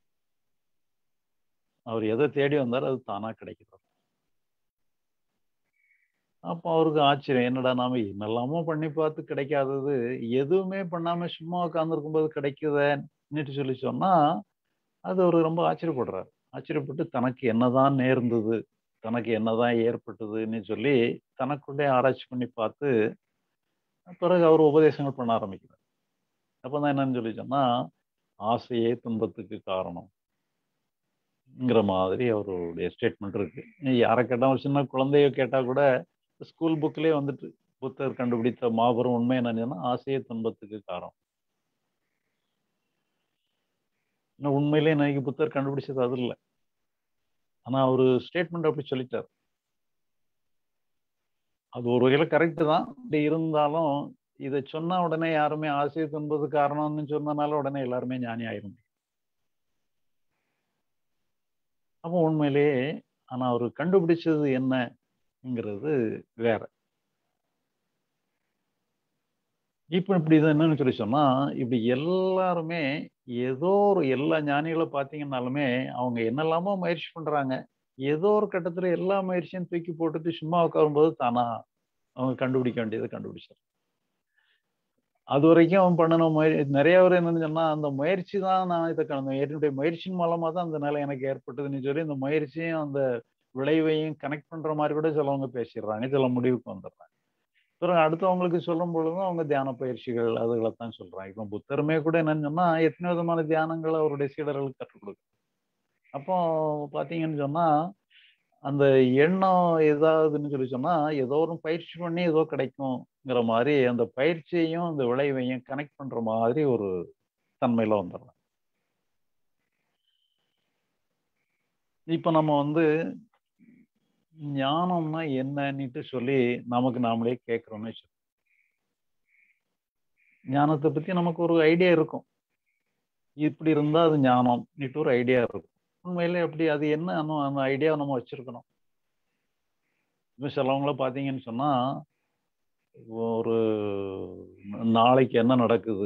அவர் எதை தேடி வந்தார் அது தானா கிடைக்கிறது அப்போ அவருக்கு ஆச்சரியம் என்னடா நாம என்னெல்லாமோ பண்ணி பார்த்து கிடைக்காதது எதுவுமே பண்ணாம சும்மா உட்காந்துருக்கும் போது கிடைக்குதுன்னுட்டு சொல்லி சொன்னா அது ஒரு ரொம்ப ஆச்சரியப்படுறாரு ஆச்சரியப்பட்டு தனக்கு என்னதான் நேர்ந்தது தனக்கு என்னதான் ஏற்பட்டதுன்னு சொல்லி தனக்குள்ளே ஆராய்ச்சி பண்ணி பார்த்து பிறகு அவர் உபதேசங்கள் பண்ண ஆரம்பிக்கிறார் அப்பதான் என்னன்னு சொல்லி சொன்னா ஆசையே துன்பத்துக்கு காரணம்ங்கிற மாதிரி அவருடைய ஸ்டேட்மெண்ட் இருக்கு யாரை கேட்டா ஒரு சின்ன குழந்தைய கேட்டா கூட ஸ்கூல் புக்லேயே வந்துட்டு புத்தர் கண்டுபிடித்த மாபெரும் உண்மை என்னன்னா ஆசையே துன்பத்துக்கு காரணம் ஆனால் உண்மையிலே இன்னைக்கு புத்தர் கண்டுபிடிச்சது அது இல்லை ஆனா ஒரு ஸ்டேட்மெண்ட் அப்படி சொல்லிட்டார் அது ஒரு வகையில கரெக்டு தான் இப்படி இருந்தாலும் இதை சொன்ன உடனே யாருமே ஆசையை துன்பது காரணம்னு சொன்னனால உடனே எல்லாருமே ஞானி ஆயிரும் அப்போ உண்மையிலேயே ஆனா அவர் கண்டுபிடிச்சது என்னங்கிறது வேற இப்ப இப்படி இது என்னன்னு சொல்லி சொன்னா இப்படி எல்லாருமே ஏதோ ஒரு எல்லா ஞானிகளை பார்த்தீங்கன்னாலுமே அவங்க என்னெல்லாமோ முயற்சி பண்றாங்க ஏதோ ஒரு கட்டத்துல எல்லா முயற்சியும் தூக்கி போட்டுட்டு சும்மா உட்காரும்போது தானா அவங்க கண்டுபிடிக்க வேண்டியதை கண்டுபிடிச்சார் அது வரைக்கும் அவன் பண்ணன முய நிறைய பேர் என்னன்னு சொன்னா அந்த முயற்சி தான் நான் இதை கடந்த என்னுடைய முயற்சியின் மூலமா தான் அந்த நிலை எனக்கு ஏற்பட்டதுன்னு சொல்லி இந்த முயற்சியும் அந்த விளைவையும் கனெக்ட் பண்ற மாதிரி கூட சிலவங்க பேசிடுறாங்க சில முடிவுக்கு வந்துடுறாங்க பிறகு அடுத்தவங்களுக்கு சொல்லும் பொழுதும் அவங்க தியான பயிற்சிகள் அதுகளை தான் சொல்றாங்க இப்போ புத்தருமே கூட என்னன்னு சொன்னா எத்தனை விதமான தியானங்களை அவருடைய சீடர்களுக்கு கற்றுக் கொடுக்கும் அப்போ பார்த்தீங்கன்னு சொன்னா அந்த எண்ணம் ஏதாவதுன்னு சொல்லி சொன்னா ஏதோ ஒரு பயிற்சி பண்ணி ஏதோ கிடைக்குங்கிற மாதிரி அந்த பயிற்சியையும் அந்த விளைவையும் கனெக்ட் பண்ற மாதிரி ஒரு தன்மையில வந்துடுறோம் இப்ப நம்ம வந்து ஞானம்னா என்னன்னுட்டு சொல்லி நமக்கு நாமளே கேட்கிறோம்னு சொல்லி ஞானத்தை பத்தி நமக்கு ஒரு ஐடியா இருக்கும் இப்படி இருந்தா அது ஞானம்னுட்டு ஒரு ஐடியா இருக்கும் உண்மையில எப்படி அது என்ன அந்த ஐடியாவை நம்ம வச்சிருக்கணும் இப்போ சிலவங்கள பார்த்தீங்கன்னு சொன்னா ஒரு நாளைக்கு என்ன நடக்குது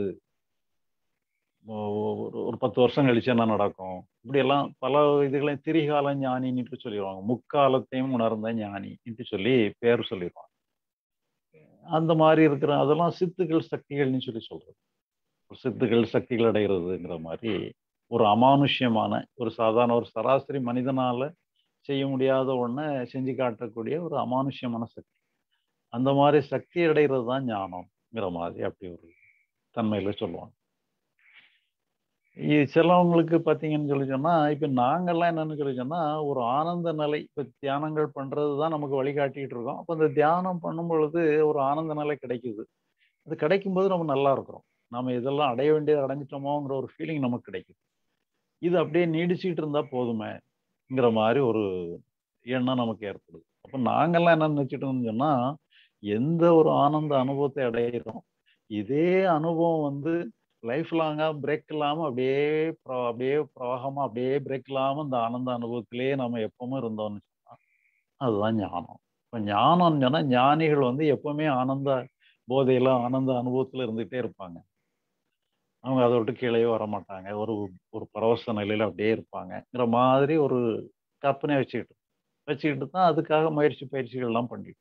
ஒரு பத்து வருஷம் கழிச்சு என்ன நடக்கும் இப்படி எல்லாம் பல இதுகளையும் திரிகால ஞானின்னுட்டு சொல்லிடுவாங்க முக்காலத்தையும் உணர்ந்த ஞானின்ட்டு சொல்லி பேர் சொல்லிடுவாங்க அந்த மாதிரி இருக்கிற அதெல்லாம் சித்துக்கள் சக்திகள்னு சொல்லி சொல்றது சித்துக்கள் சக்திகள் அடைகிறதுங்கிற மாதிரி ஒரு அமானுஷ்யமான ஒரு சாதாரண ஒரு சராசரி மனிதனால செய்ய முடியாத ஒன்றை செஞ்சு காட்டக்கூடிய ஒரு அமானுஷ்யமான சக்தி அந்த மாதிரி சக்தி அடைகிறது தான் ஞானம்ங்கிற மாதிரி அப்படி ஒரு தன்மையில சொல்லுவாங்க சிலவங்களுக்கு பார்த்தீங்கன்னு சொல்லி சொன்னா இப்போ நாங்கள்லாம் என்னன்னு சொல்லி சொன்னா ஒரு ஆனந்த நிலை இப்போ தியானங்கள் பண்றது தான் நமக்கு வழிகாட்டிட்டு இருக்கோம் அப்போ அந்த தியானம் பண்ணும் பொழுது ஒரு ஆனந்த நிலை கிடைக்குது அது கிடைக்கும் போது நம்ம நல்லா இருக்கிறோம் நம்ம இதெல்லாம் அடைய வேண்டியது அடைஞ்சிட்டோமோங்கிற ஒரு ஃபீலிங் நமக்கு கிடைக்குது இது அப்படியே நீடிச்சுட்டு இருந்தா போதுமேங்கிற மாதிரி ஒரு எண்ணம் நமக்கு ஏற்படுது அப்போ நாங்கெல்லாம் என்ன நினைச்சிட்டோம்னு சொன்னா எந்த ஒரு ஆனந்த அனுபவத்தை அடையிறோம் இதே அனுபவம் வந்து லைஃப் லாங்கா பிரேக் இல்லாம அப்படியே அப்படியே பிரவாகமா அப்படியே பிரேக் இல்லாம இந்த ஆனந்த அனுபவத்திலேயே நம்ம எப்பவுமே இருந்தோம்னு சொன்னா அதுதான் ஞானம் இப்போ ஞானம்னு சொன்னா ஞானிகள் வந்து எப்பவுமே ஆனந்த போதையில ஆனந்த அனுபவத்துல இருந்துகிட்டே இருப்பாங்க அவங்க அதை விட்டு கீழே வர மாட்டாங்க ஒரு ஒரு பரவச நிலையில அப்படியே இருப்பாங்கங்கிற மாதிரி ஒரு கற்பனை வச்சுக்கிட்டு வச்சுக்கிட்டு தான் அதுக்காக முயற்சி பயிற்சிகள்லாம் பண்ணிட்டு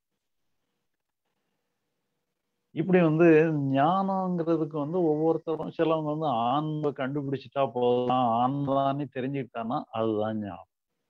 இப்படி வந்து ஞானங்கிறதுக்கு வந்து ஒவ்வொருத்தரும் சிலவங்க வந்து ஆன்ம கண்டுபிடிச்சிட்டா போதும் ஆன்மான்னு தெரிஞ்சுக்கிட்டான்னா அதுதான் ஞானம்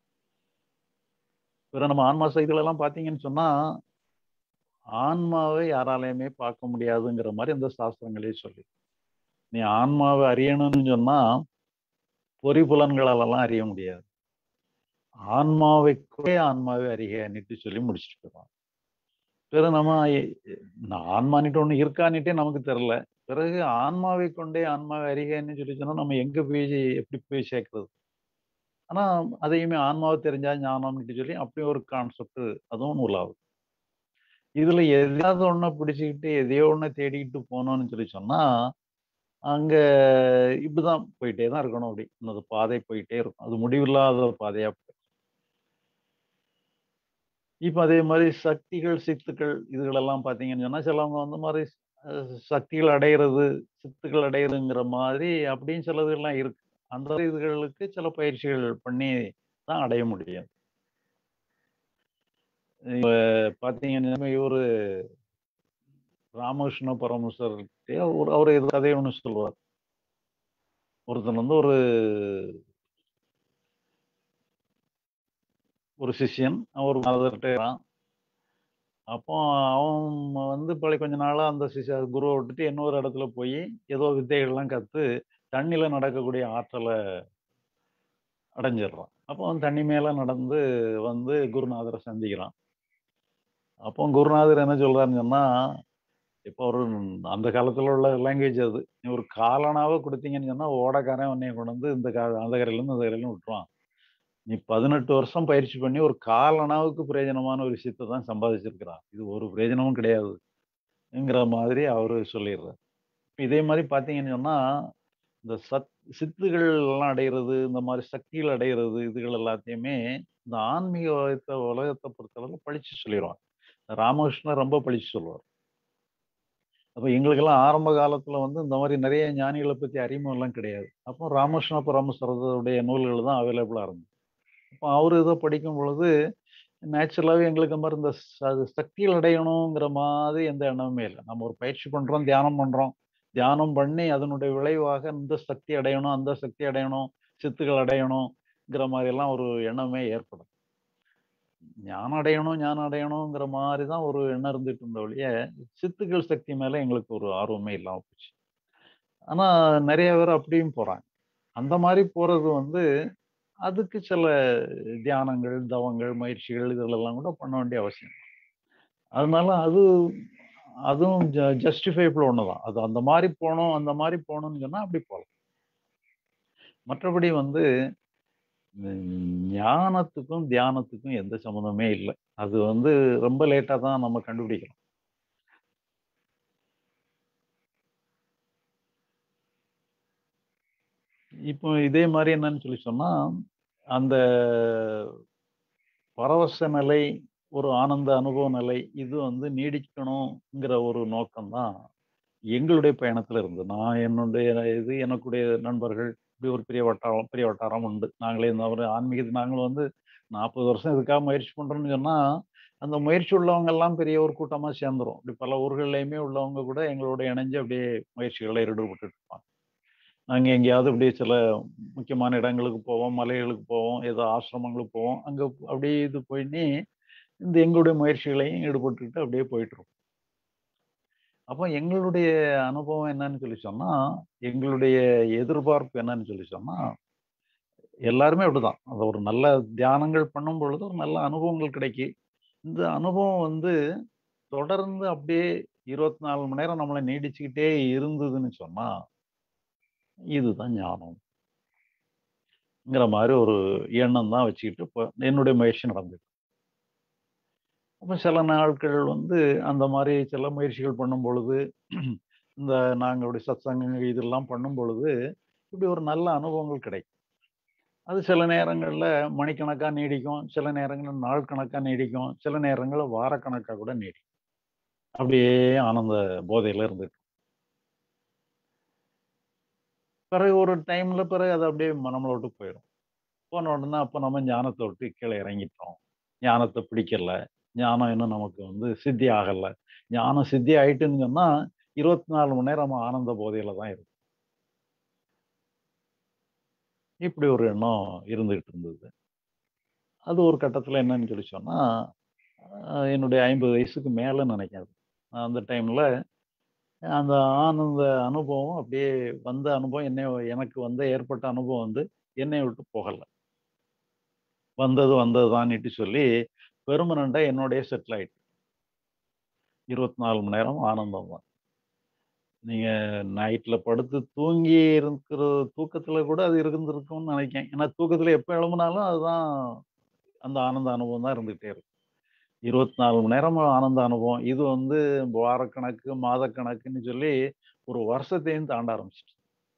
பிற நம்ம ஆன்மா செய்திகளெல்லாம் பார்த்தீங்கன்னு சொன்னா ஆன்மாவை யாராலையுமே பார்க்க முடியாதுங்கிற மாதிரி அந்த சாஸ்திரங்களே சொல்லி நீ ஆன்மாவை அறியணும்னு சொன்னா பொறிபுலன்களாலெல்லாம் அறிய முடியாது ஆன்மாவை கூட ஆன்மாவை அறிகன்னுட்டு சொல்லி முடிச்சுட்டு போயிடுவான் பிறகு நம்ம ஆன்மானிட்டு ஒண்ணு இருக்கான்னுட்டே நமக்கு தெரியல பிறகு ஆன்மாவை கொண்டே ஆன்மாவை அறிகன்னு சொல்லி சொன்னா நம்ம எங்க போய் எப்படி போய் சேர்க்கறது ஆனா அதையுமே ஆன்மாவை தெரிஞ்சா ஞானம்னுட்டு சொல்லி அப்படி ஒரு கான்செப்ட் அதுவும் நூலாகுது இதுல எதையாவது ஒண்ணு பிடிச்சுக்கிட்டு எதையோ ஒண்ணு தேடிக்கிட்டு போனோம்னு சொல்லி சொன்னா அங்க இப்படிதான் போயிட்டே தான் இருக்கணும் அப்படி அந்த பாதை போயிட்டே இருக்கும் அது முடிவில்லாத பாதையா இப்ப அதே மாதிரி சக்திகள் சித்துக்கள் இதுகளெல்லாம் பார்த்தீங்கன்னு சொன்னா சிலவங்க வந்து மாதிரி சக்திகள் அடையிறது சித்துக்கள் அடையிறதுங்கிற மாதிரி அப்படின்னு சிலதுகள்லாம் இருக்கு அந்த இதுகளுக்கு சில பயிற்சிகள் பண்ணி தான் அடைய முடியும் இப்ப பாத்தீங்கன்னா இவரு ராமகிருஷ்ண பரமசர் ஒரு அவர் கதையை ஒன்று சொல்லுவார் ஒருத்தன் வந்து ஒரு ஒரு சிஷ்யன் அவர் மதர்கிட்ட அப்போ அவன் வந்து பழைய கொஞ்ச நாளாக அந்த சிஷ்ய குருவை விட்டுட்டு இன்னொரு இடத்துல போய் ஏதோ வித்தைகள்லாம் கற்று தண்ணியில் நடக்கக்கூடிய ஆற்றலை அடைஞ்சிடுறான் அப்போ அவன் தண்ணி மேலே நடந்து வந்து குருநாதரை சந்திக்கிறான் அப்போ குருநாதர் என்ன சொல்றாருன்னு சொன்னா இப்போ ஒரு அந்த காலத்துல உள்ள லாங்குவேஜ் அது நீ ஒரு காலனாவே கொடுத்தீங்கன்னு சொன்னா ஓடக்காரன் உன்னைய கொண்டு வந்து இந்த கா அந்த கரையில இருந்து இந்த கரையிலும் விட்டுருவான் நீ பதினெட்டு வருஷம் பயிற்சி பண்ணி ஒரு காலனாவுக்கு பிரயோஜனமான ஒரு விஷயத்தை தான் சம்பாதிச்சிருக்கிறான் இது ஒரு பிரயோஜனமும் கிடையாதுங்கிற மாதிரி அவரு சொல்லிடுறாரு இதே மாதிரி பார்த்தீங்கன்னு சொன்னா இந்த சத் சித்துகள் எல்லாம் அடைகிறது இந்த மாதிரி சக்திகள் அடைகிறது இதுகள் எல்லாத்தையுமே இந்த ஆன்மீக உலகத்தை உலகத்தை பொறுத்தளவு பழிச்சு சொல்லிடுவாங்க ராமகிருஷ்ணர் ரொம்ப பழிச்சு சொல்லுவார் அப்போ எங்களுக்கெல்லாம் ஆரம்ப காலத்துல வந்து இந்த மாதிரி நிறைய ஞானிகளை பத்தி அறிமுகம் எல்லாம் கிடையாது அப்போ ராமகிருஷ்ண பரமசரதுடைய நூல்கள் தான் அவைலபிளா இருந்தது அப்போ அவரு இதை படிக்கும் பொழுது நேச்சுரலாகவே எங்களுக்கு மாதிரி இந்த ச- சக்திகள் அடையணுங்கிற மாதிரி எந்த எண்ணமுமே இல்லை நம்ம ஒரு பயிற்சி பண்றோம் தியானம் பண்றோம் தியானம் பண்ணி அதனுடைய விளைவாக இந்த சக்தி அடையணும் அந்த சக்தி அடையணும் சித்துகள் அடையணுங்கிற மாதிரி எல்லாம் ஒரு எண்ணமே ஏற்படும் ஞானம் அடையணும் ஞானம் அடையணுங்கிற மாதிரி தான் ஒரு எண்ணம் இருந்துட்டு இருந்த ஒழிய சித்துக்கள் சக்தி மேல எங்களுக்கு ஒரு ஆர்வமே இல்லாம போச்சு ஆனா நிறைய பேர் அப்படியும் போறாங்க அந்த மாதிரி போறது வந்து அதுக்கு சில தியானங்கள் தவங்கள் முயற்சிகள் இதெல்லாம் கூட பண்ண வேண்டிய அவசியம் அதனால அது அதுவும் ஜஸ்டிஃபைபிள் ஒன்று தான் அது அந்த மாதிரி போகணும் அந்த மாதிரி போகணும்னு சொன்னா அப்படி போகலாம் மற்றபடி வந்து உம், ஞானத்துக்கும் தியானத்துக்கும் எந்த சம்மந்தமே இல்லை அது வந்து ரொம்ப லேட்டாக தான் நம்ம கண்டுபிடிக்கிறோம் இப்போ இதே மாதிரி என்னன்னு சொல்லி சொன்னா அந்த பரவச நிலை ஒரு ஆனந்த அனுபவ நிலை இது வந்து நீடிக்கணுங்கிற ஒரு நோக்கம்தான் எங்களுடைய பயணத்துல இருந்து நான் என்னுடைய இது எனக்குடைய நண்பர்கள் இப்படி ஒரு பெரிய வட்டாரம் பெரிய வட்டாரம் உண்டு நாங்களே இந்த ஒரு ஆன்மீகத்து நாங்களும் வந்து நாற்பது வருஷம் இதுக்காக முயற்சி பண்றோம்னு சொன்னா அந்த முயற்சி உள்ளவங்க எல்லாம் பெரிய ஒரு கூட்டமா சேர்ந்துரும் இப்படி பல ஊர்கள்லையுமே உள்ளவங்க கூட எங்களோட இணைஞ்சு அப்படியே முயற்சிகளை ஈடுபட்டு இருப்பாங்க நாங்க எங்கேயாவது அப்படியே சில முக்கியமான இடங்களுக்கு போவோம் மலைகளுக்கு போவோம் ஏதோ ஆசிரமங்களுக்கு போவோம் அங்க அப்படியே இது போயின்னு இந்த எங்களுடைய முயற்சிகளையும் ஈடுபட்டுக்கிட்டு அப்படியே போயிட்டு இருக்கோம் அப்போ எங்களுடைய அனுபவம் என்னன்னு சொல்லி சொன்னா எங்களுடைய எதிர்பார்ப்பு என்னன்னு சொல்லி சொன்னா எல்லாருமே அப்படிதான் அது ஒரு நல்ல தியானங்கள் பண்ணும் பொழுது ஒரு நல்ல அனுபவங்கள் கிடைக்கி இந்த அனுபவம் வந்து தொடர்ந்து அப்படியே இருபத்தி நாலு மணி நேரம் நம்மளை நீடிச்சுக்கிட்டே இருந்ததுன்னு சொன்னா இதுதான் ஞானம்ங்கிற மாதிரி ஒரு எண்ணம் தான் வச்சுக்கிட்டு இப்போ என்னுடைய முயற்சி நடந்துட்டு அப்போ சில நாட்கள் வந்து அந்த மாதிரி சில முயற்சிகள் பண்ணும் பொழுது இந்த நாங்களுடைய சத்சங்கங்கள் இதெல்லாம் பண்ணும் பொழுது இப்படி ஒரு நல்ல அனுபவங்கள் கிடைக்கும் அது சில நேரங்களில் மணிக்கணக்காக நீடிக்கும் சில நேரங்களில் நாள் கணக்காக நீடிக்கும் சில நேரங்களில் வாரக்கணக்காக கூட நீடிக்கும் அப்படியே ஆனந்த போதையில இருந்துட்டு பிறகு ஒரு டைம்ல பிறகு அது அப்படியே நம்மளை விட்டு போயிடும் போன உடனே அப்போ நம்ம ஞானத்தை விட்டு கீழே இறங்கிட்டோம் ஞானத்தை பிடிக்கல ஞானம் இன்னும் நமக்கு வந்து சித்தி ஆகலை ஞானம் சித்தி ஆயிட்டுன்னு சொன்னா இருபத்தி நாலு மணி நேரம் நம்ம ஆனந்த போதையில தான் இருக்கும் இப்படி ஒரு எண்ணம் இருந்துகிட்டு இருந்தது அது ஒரு கட்டத்தில் என்னன்னு சொல்லி சொன்னா ஆஹ் என்னுடைய ஐம்பது வயசுக்கு மேலே நினைக்காது அந்த டைம்ல அந்த ஆனந்த அனுபவம் அப்படியே வந்த அனுபவம் என்னை எனக்கு வந்த ஏற்பட்ட அனுபவம் வந்து என்னை விட்டு போகலை வந்தது வந்தது தான்ட்டு சொல்லி பெருமனண்டா என்னுடைய செட்டில் ஆயிட்டு இருபத்தி நாலு மணி நேரம் ஆனந்தம் தான் நீங்க நைட்ல படுத்து தூங்கி இருக்கிற தூக்கத்துல கூட அது இருந்திருக்கும்னு நினைக்கிறேன் ஏன்னா தூக்கத்துல எப்ப எழும்புனாலும் அதுதான் அந்த ஆனந்த அனுபவம் தான் இருந்துகிட்டே இருக்கும் இருபத்தி நாலு மணி நேரம் ஆனந்த அனுபவம் இது வந்து வாரக்கணக்கு மாதக்கணக்குன்னு சொல்லி ஒரு வருஷத்தையும் தாண்ட ஆரம்பிச்சிட்டு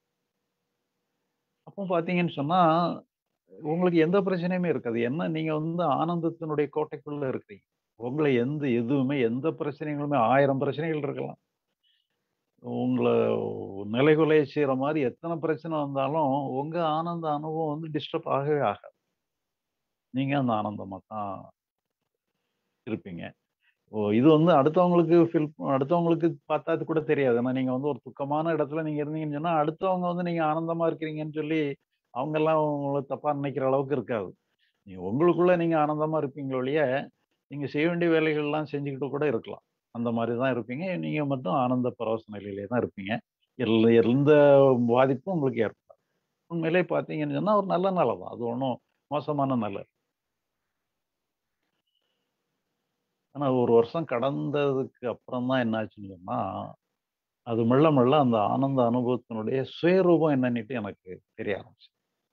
அப்போ பார்த்தீங்கன்னு சொன்னா உங்களுக்கு எந்த பிரச்சனையுமே இருக்காது என்ன நீங்க வந்து ஆனந்தத்தினுடைய கோட்டைக்குள்ள இருக்கிறீங்க உங்களை எந்த எதுவுமே எந்த பிரச்சனைகளுமே ஆயிரம் பிரச்சனைகள் இருக்கலாம் உங்களை நிலைகுலைய செய்யற மாதிரி எத்தனை பிரச்சனை வந்தாலும் உங்க ஆனந்த அனுபவம் வந்து டிஸ்டர்ப் ஆகவே ஆகாது நீங்க அந்த ஆனந்தமா தான் இருப்பீங்க ஓ இது வந்து அடுத்தவங்களுக்கு ஃபீல் அடுத்தவங்களுக்கு பார்த்தா அது கூட தெரியாது ஏன்னா நீங்க வந்து ஒரு துக்கமான இடத்துல நீங்க இருந்தீங்கன்னு சொன்னா அடுத்தவங்க வந்து நீங்க ஆனந்தமா இருக்கிறீங்கன்னு சொல்லி அவங்க எல்லாம் உங்களை தப்பா நினைக்கிற அளவுக்கு இருக்காது நீங்க உங்களுக்குள்ள நீங்க ஆனந்தமா இருப்பீங்களோ ஒழிய நீங்க செய்ய வேண்டிய வேலைகள் எல்லாம் செஞ்சுக்கிட்டு கூட இருக்கலாம் அந்த மாதிரி தான் இருப்பீங்க நீங்க மட்டும் ஆனந்த பரவச நிலையிலே தான் இருப்பீங்க எல்ல எந்த பாதிப்பும் உங்களுக்கு ஏற்படாது உண்மையிலே பார்த்தீங்கன்னு சொன்னா ஒரு நல்ல நிலை தான் அது ஒன்றும் மோசமான நிலை ஆனா ஒரு வருஷம் கடந்ததுக்கு அப்புறம் தான் என்ன ஆச்சுன்னு சொன்னா அது மெல்ல மெல்ல அந்த ஆனந்த அனுபவத்தினுடைய சுயரூபம் என்னன்னுட்டு எனக்கு தெரிய ஆரம்பிச்சு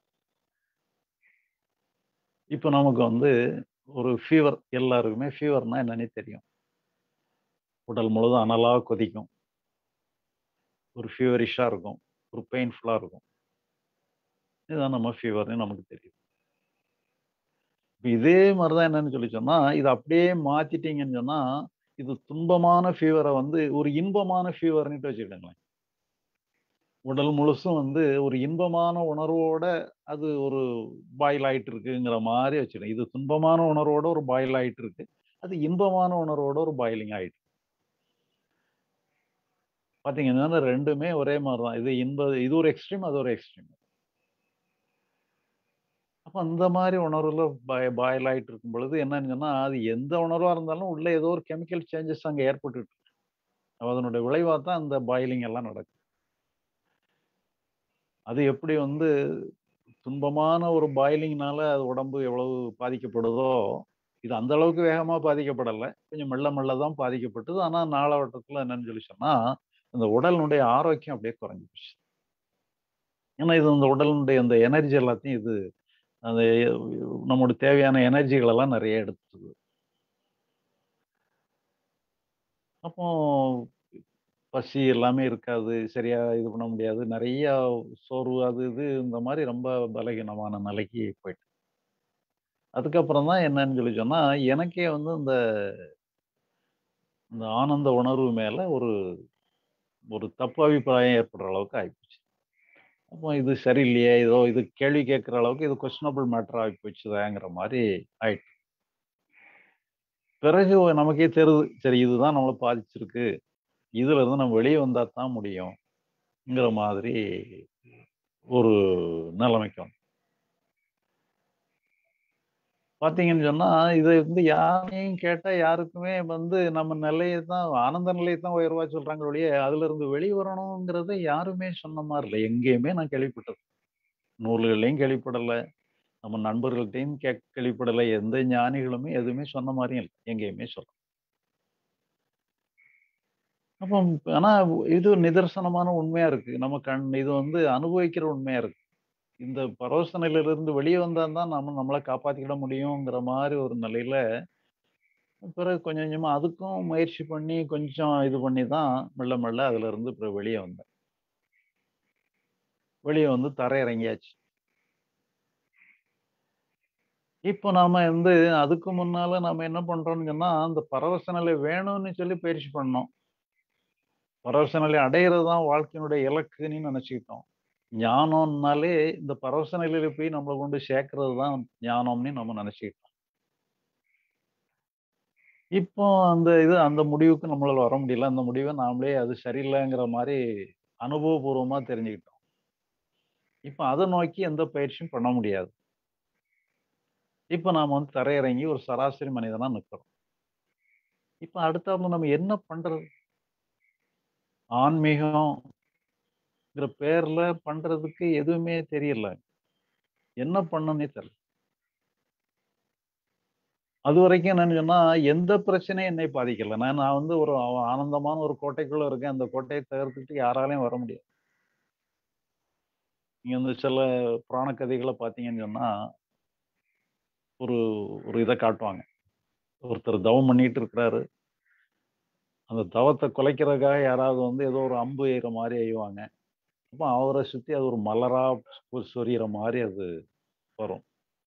இப்போ நமக்கு வந்து ஒரு ஃபீவர் எல்லாருக்குமே ஃபீவர்னா என்னன்னே தெரியும் உடல் முழுதும் அனலாக கொதிக்கும் ஒரு ஃபீவரிஷாக இருக்கும் ஒரு பெயின்ஃபுல்லாக இருக்கும் இதுதான் நம்ம ஃபீவர்னு நமக்கு தெரியும் இப்போ இதே மாதிரி தான் என்னன்னு சொல்லி சொன்னால் இது அப்படியே மாற்றிட்டீங்கன்னு சொன்னால் இது துன்பமான ஃபீவரை வந்து ஒரு இன்பமான ஃபீவர்னுட்டு வச்சுக்கிடுங்களேன் உடல் முழுசும் வந்து ஒரு இன்பமான உணர்வோட அது ஒரு பாயில் ஆயிட்டு இருக்குங்கிற மாதிரி வச்சுக்கணும் இது துன்பமான உணர்வோட ஒரு பாயில் ஆயிட்டு இருக்கு அது இன்பமான உணர்வோட ஒரு பாயிலிங் ஆயிட்டு பாத்தீங்கன்னா ரெண்டுமே ஒரே மாதிரி தான் இது இன்ப இது ஒரு எக்ஸ்ட்ரீம் அது ஒரு எக்ஸ்ட்ரீம் அப்ப அந்த மாதிரி உணர்வுல பாய் பாயில் ஆயிட்டு இருக்கும் பொழுது என்னன்னு சொன்னா அது எந்த உணர்வா இருந்தாலும் உள்ள ஏதோ ஒரு கெமிக்கல் சேஞ்சஸ் அங்க ஏற்பட்டு இருக்கு அதனுடைய விளைவா தான் அந்த பாயிலிங் எல்லாம் நடக்கும் அது எப்படி வந்து துன்பமான ஒரு பாயிலிங்னால அது உடம்பு எவ்வளவு பாதிக்கப்படுதோ இது அந்த அளவுக்கு வேகமா பாதிக்கப்படலை கொஞ்சம் மெல்ல மெல்ல தான் பாதிக்கப்பட்டது ஆனா நாளவட்டத்துல என்னன்னு சொல்லி சொன்னா இந்த உடலினுடைய ஆரோக்கியம் அப்படியே குறைஞ்சு போச்சு ஏன்னா இது இந்த உடலினுடைய அந்த எனர்ஜி எல்லாத்தையும் இது அந்த நம்மளுடைய தேவையான எனர்ஜிகள் எல்லாம் நிறைய எடுத்துது அப்போ பசி எல்லாமே இருக்காது சரியா இது பண்ண முடியாது நிறைய சோர்வு அது இது இந்த மாதிரி ரொம்ப பலகீனமான நிலைக்கு போயிட்டு அதுக்கப்புறம் தான் என்னன்னு சொல்லி சொன்னா எனக்கே வந்து இந்த இந்த ஆனந்த உணர்வு மேல ஒரு ஒரு தப்பு அபிப்பிராயம் ஏற்படுற அளவுக்கு ஆயிப்போச்சு அப்போ இது சரியில்லையே ஏதோ இது கேள்வி கேட்குற அளவுக்கு இது கொஸ்டினபிள் மேட்டர் ஆகி போச்சுதாங்கிற மாதிரி ஆயிட்டு பிறகு நமக்கே தெரியுது சரி இதுதான் நம்மளை பாதிச்சிருக்கு இதுல இருந்து நம்ம வெளியே வந்தா தான் முடியும்ங்கிற மாதிரி ஒரு நிலைமைக்கு வந்து பார்த்தீங்கன்னு சொன்னா இதை வந்து யாரையும் கேட்டா யாருக்குமே வந்து நம்ம நிலையை தான் ஆனந்த நிலையை தான் உயர்வா சொல்றாங்க ஒழிய அதுல இருந்து வெளியே வரணுங்கிறத யாருமே சொன்ன மாதிரி இல்லை எங்கேயுமே நான் கேள்விப்பட்டது நூல்கள்லையும் கேள்விப்படலை நம்ம நண்பர்கள்ட்டையும் கே கேள்விப்படலை எந்த ஞானிகளுமே எதுவுமே சொன்ன மாதிரியும் இல்லை எங்கேயுமே சொல்ல அப்போ ஆனா இது நிதர்சனமான உண்மையா இருக்கு நம்ம கண் இது வந்து அனுபவிக்கிற உண்மையா இருக்கு இந்த பரவச நிலையிலிருந்து வெளியே வந்தா தான் நம்ம நம்மளை காப்பாத்திக்கிட முடியுங்கிற மாதிரி ஒரு நிலையில பிறகு கொஞ்சம் கொஞ்சமா அதுக்கும் முயற்சி பண்ணி கொஞ்சம் இது பண்ணி தான் மெல்ல மெல்ல அதுல இருந்து பிறகு வெளியே வந்தேன் வெளியே வந்து தரை இறங்கியாச்சு இப்போ நாம வந்து அதுக்கு முன்னால நாம என்ன பண்றோம்னு சொன்னா அந்த பரவச நிலை வேணும்னு சொல்லி பயிற்சி பண்ணோம் பரவச நிலை அடையிறது தான் வாழ்க்கையினுடைய இலக்குன்னு நினைச்சுக்கிட்டோம் ஞானம்னாலே இந்த பரவச நிலையில போய் நம்மளை கொண்டு சேர்க்கறது தான் ஞானம்னு நம்ம நினைச்சுக்கிட்டோம் இப்போ அந்த இது அந்த முடிவுக்கு நம்மளால வர முடியல அந்த முடிவை நாமளே அது சரியில்லைங்கிற மாதிரி அனுபவபூர்வமா தெரிஞ்சுக்கிட்டோம் இப்போ அதை நோக்கி எந்த பயிற்சியும் பண்ண முடியாது இப்போ நாம வந்து தரையிறங்கி ஒரு சராசரி மனிதனா நிற்கிறோம் இப்போ அடுத்தாப்புல நம்ம என்ன பண்றது ஆன்மீகம்ங்கிற பேர்ல பண்றதுக்கு எதுவுமே தெரியல என்ன பண்ணனே தெரியல அது வரைக்கும் என்னன்னு சொன்னா எந்த பிரச்சனையும் என்னை பாதிக்கல நான் நான் வந்து ஒரு ஆனந்தமான ஒரு கோட்டைக்குள்ள இருக்கேன் அந்த கோட்டையை தகர்த்துட்டு யாராலையும் வர முடியாது நீங்க வந்து சில புராண கதைகளை பார்த்தீங்கன்னு சொன்னா ஒரு ஒரு இதை காட்டுவாங்க ஒருத்தர் தவம் பண்ணிட்டு இருக்கிறாரு அந்த தவத்தை குலைக்கிறதுக்காக யாராவது வந்து ஏதோ ஒரு அம்பு எய்கிற மாதிரி எய்வாங்க அப்போ அவரை சுற்றி அது ஒரு மலரா சொரியிற மாதிரி அது வரும்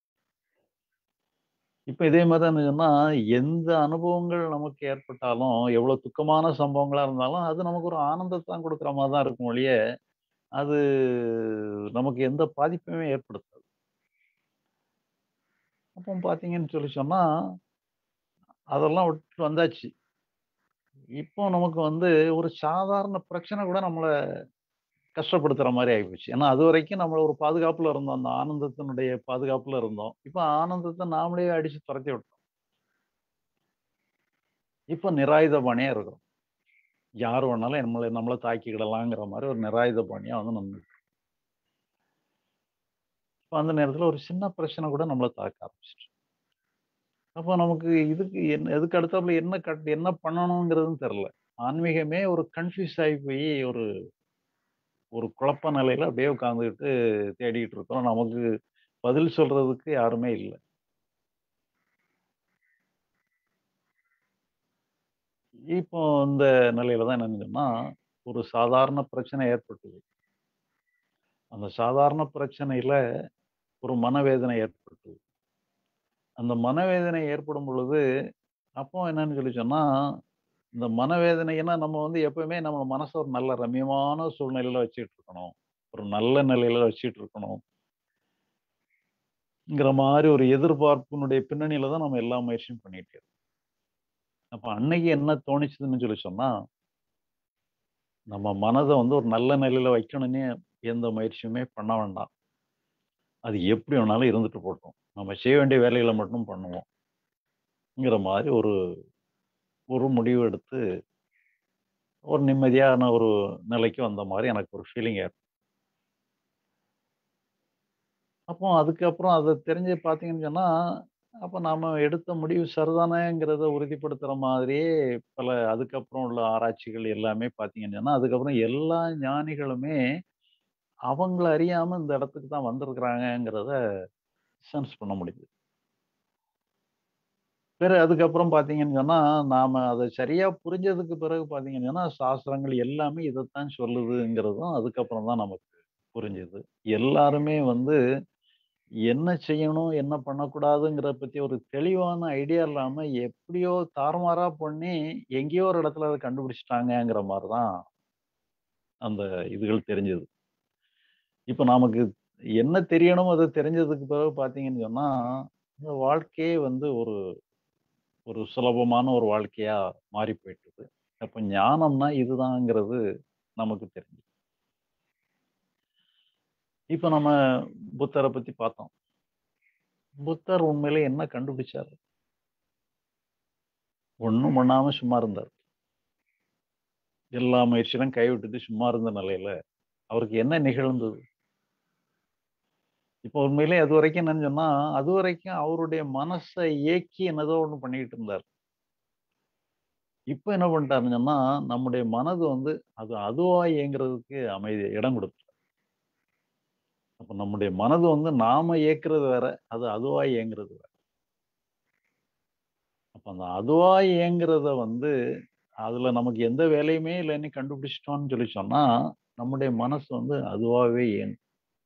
இப்போ இதே மாதிரி தான் சொன்னா எந்த அனுபவங்கள் நமக்கு ஏற்பட்டாலும் எவ்வளவு துக்கமான சம்பவங்களா இருந்தாலும் அது நமக்கு ஒரு ஆனந்தத்தை தான் கொடுக்குற மாதிரி தான் இருக்கும் ஒழிய அது நமக்கு எந்த பாதிப்புமே ஏற்படுத்தாது அப்போ பார்த்தீங்கன்னு சொல்லி சொன்னா அதெல்லாம் விட்டு வந்தாச்சு இப்போ நமக்கு வந்து ஒரு சாதாரண பிரச்சனை கூட நம்மளை கஷ்டப்படுத்துற மாதிரி ஆகிப்போச்சு ஏன்னா அது வரைக்கும் நம்மள ஒரு பாதுகாப்புல இருந்தோம் அந்த ஆனந்தத்தினுடைய பாதுகாப்புல இருந்தோம் இப்போ ஆனந்தத்தை நாமளே அடிச்சு துரத்தி விட்டோம் இப்போ நிராயுத பாணியா இருக்கிறோம் யார் வேணாலும் நம்மளை நம்மளை தாக்கிக்கிடலாங்கிற மாதிரி ஒரு நிராயுத பாணியா வந்து நம்ம இப்போ அந்த நேரத்தில் ஒரு சின்ன பிரச்சனை கூட நம்மளை தாக்க ஆரம்பிச்சிட்டு அப்போ நமக்கு இதுக்கு என்ன எதுக்கு அடுத்தாப்புல என்ன கட் என்ன பண்ணணுங்கிறதுன்னு தெரில ஆன்மீகமே ஒரு கன்ஃபியூஸ் ஆகி போய் ஒரு ஒரு குழப்ப நிலையில அப்படியே உட்காந்துக்கிட்டு தேடிக்கிட்டு இருக்கோம் நமக்கு பதில் சொல்றதுக்கு யாருமே இல்லை இப்போ இந்த நிலையில தான் என்னன்னு சொன்னா ஒரு சாதாரண பிரச்சனை ஏற்பட்டது அந்த சாதாரண பிரச்சனையில ஒரு மனவேதனை ஏற்பட்டது அந்த மனவேதனை ஏற்படும் பொழுது அப்போ என்னன்னு சொல்லி சொன்னா இந்த மனவேதனைன்னா நம்ம வந்து எப்பவுமே நம்ம மனசை ஒரு நல்ல ரம்யமான சூழ்நிலையில வச்சுட்டு இருக்கணும் ஒரு நல்ல நிலையில வச்சுட்டு இருக்கணும்ங்கிற மாதிரி ஒரு எதிர்பார்ப்பினுடைய பின்னணியில தான் நம்ம எல்லா முயற்சியும் பண்ணிட்டு இருக்கோம் அப்ப அன்னைக்கு என்ன தோணுச்சுதுன்னு சொல்லி சொன்னா நம்ம மனதை வந்து ஒரு நல்ல நிலையில வைக்கணும்னே எந்த முயற்சியுமே பண்ண வேண்டாம் அது எப்படி வேணாலும் இருந்துட்டு போட்டோம் நம்ம செய்ய வேண்டிய வேலைகளை மட்டும் பண்ணுவோம்ங்கிற மாதிரி ஒரு ஒரு முடிவு எடுத்து ஒரு நிம்மதியான ஒரு நிலைக்கு வந்த மாதிரி எனக்கு ஒரு ஃபீலிங் ஏற்படும் அப்போ அதுக்கப்புறம் அதை தெரிஞ்சு பார்த்தீங்கன்னு சொன்னா அப்போ நாம எடுத்த முடிவு சரிதானேங்கிறத உறுதிப்படுத்துற மாதிரியே பல அதுக்கப்புறம் உள்ள ஆராய்ச்சிகள் எல்லாமே பார்த்தீங்கன்னு சொன்னா அதுக்கப்புறம் எல்லா ஞானிகளுமே அவங்கள அறியாம இந்த இடத்துக்கு தான் வந்திருக்கிறாங்கங்கிறத சென்ஸ் பண்ண முடியுது பிறகு அதுக்கப்புறம் பார்த்தீங்கன்னு சொன்னா நாம அதை சரியா புரிஞ்சதுக்கு பிறகு பார்த்தீங்கன்னு சொன்னா சாஸ்திரங்கள் எல்லாமே இதைத்தான் சொல்லுதுங்கிறதும் அதுக்கப்புறம் தான் நமக்கு புரிஞ்சுது எல்லாருமே வந்து என்ன செய்யணும் என்ன பண்ணக்கூடாதுங்கிற பத்தி ஒரு தெளிவான ஐடியா இல்லாம எப்படியோ தாறுமாறா பண்ணி எங்கேயோ ஒரு இடத்துல அதை கண்டுபிடிச்சிட்டாங்கங்கிற மாதிரி தான் அந்த இதுகள் தெரிஞ்சது இப்போ நமக்கு என்ன தெரியணும் அதை தெரிஞ்சதுக்கு பிறகு பார்த்தீங்கன்னு சொன்னா இந்த வாழ்க்கையே வந்து ஒரு ஒரு சுலபமான ஒரு வாழ்க்கையா மாறி போயிட்டுது அப்போ ஞானம்னா இதுதாங்கிறது நமக்கு தெரிஞ்சு இப்போ நம்ம புத்தரை பத்தி பார்த்தோம் புத்தர் உண்மையில என்ன கண்டுபிடிச்சாரு ஒன்றும் பண்ணாம சும்மா இருந்தார் எல்லா முயற்சியிலும் கைவிட்டுட்டு சும்மா இருந்த நிலையில அவருக்கு என்ன நிகழ்ந்தது இப்போ உண்மையிலே அது வரைக்கும் என்னன்னு சொன்னா அது வரைக்கும் அவருடைய மனசை இயக்கி என்னதோ ஒண்ணு பண்ணிக்கிட்டு இருந்தார் இப்போ என்ன பண்ணிட்டாருன்னு சொன்னா நம்முடைய மனது வந்து அது அதுவா இயங்குறதுக்கு அமைதி இடம் கொடுத்து அப்ப நம்முடைய மனது வந்து நாம இயக்குறது வேற அது அதுவா இயங்குறது வேற அப்ப அந்த அதுவா இயங்குறத வந்து அதுல நமக்கு எந்த வேலையுமே இல்லைன்னு கண்டுபிடிச்சிட்டோம்னு சொல்லி சொன்னா நம்முடைய மனசு வந்து அதுவாகவே இயங்கும்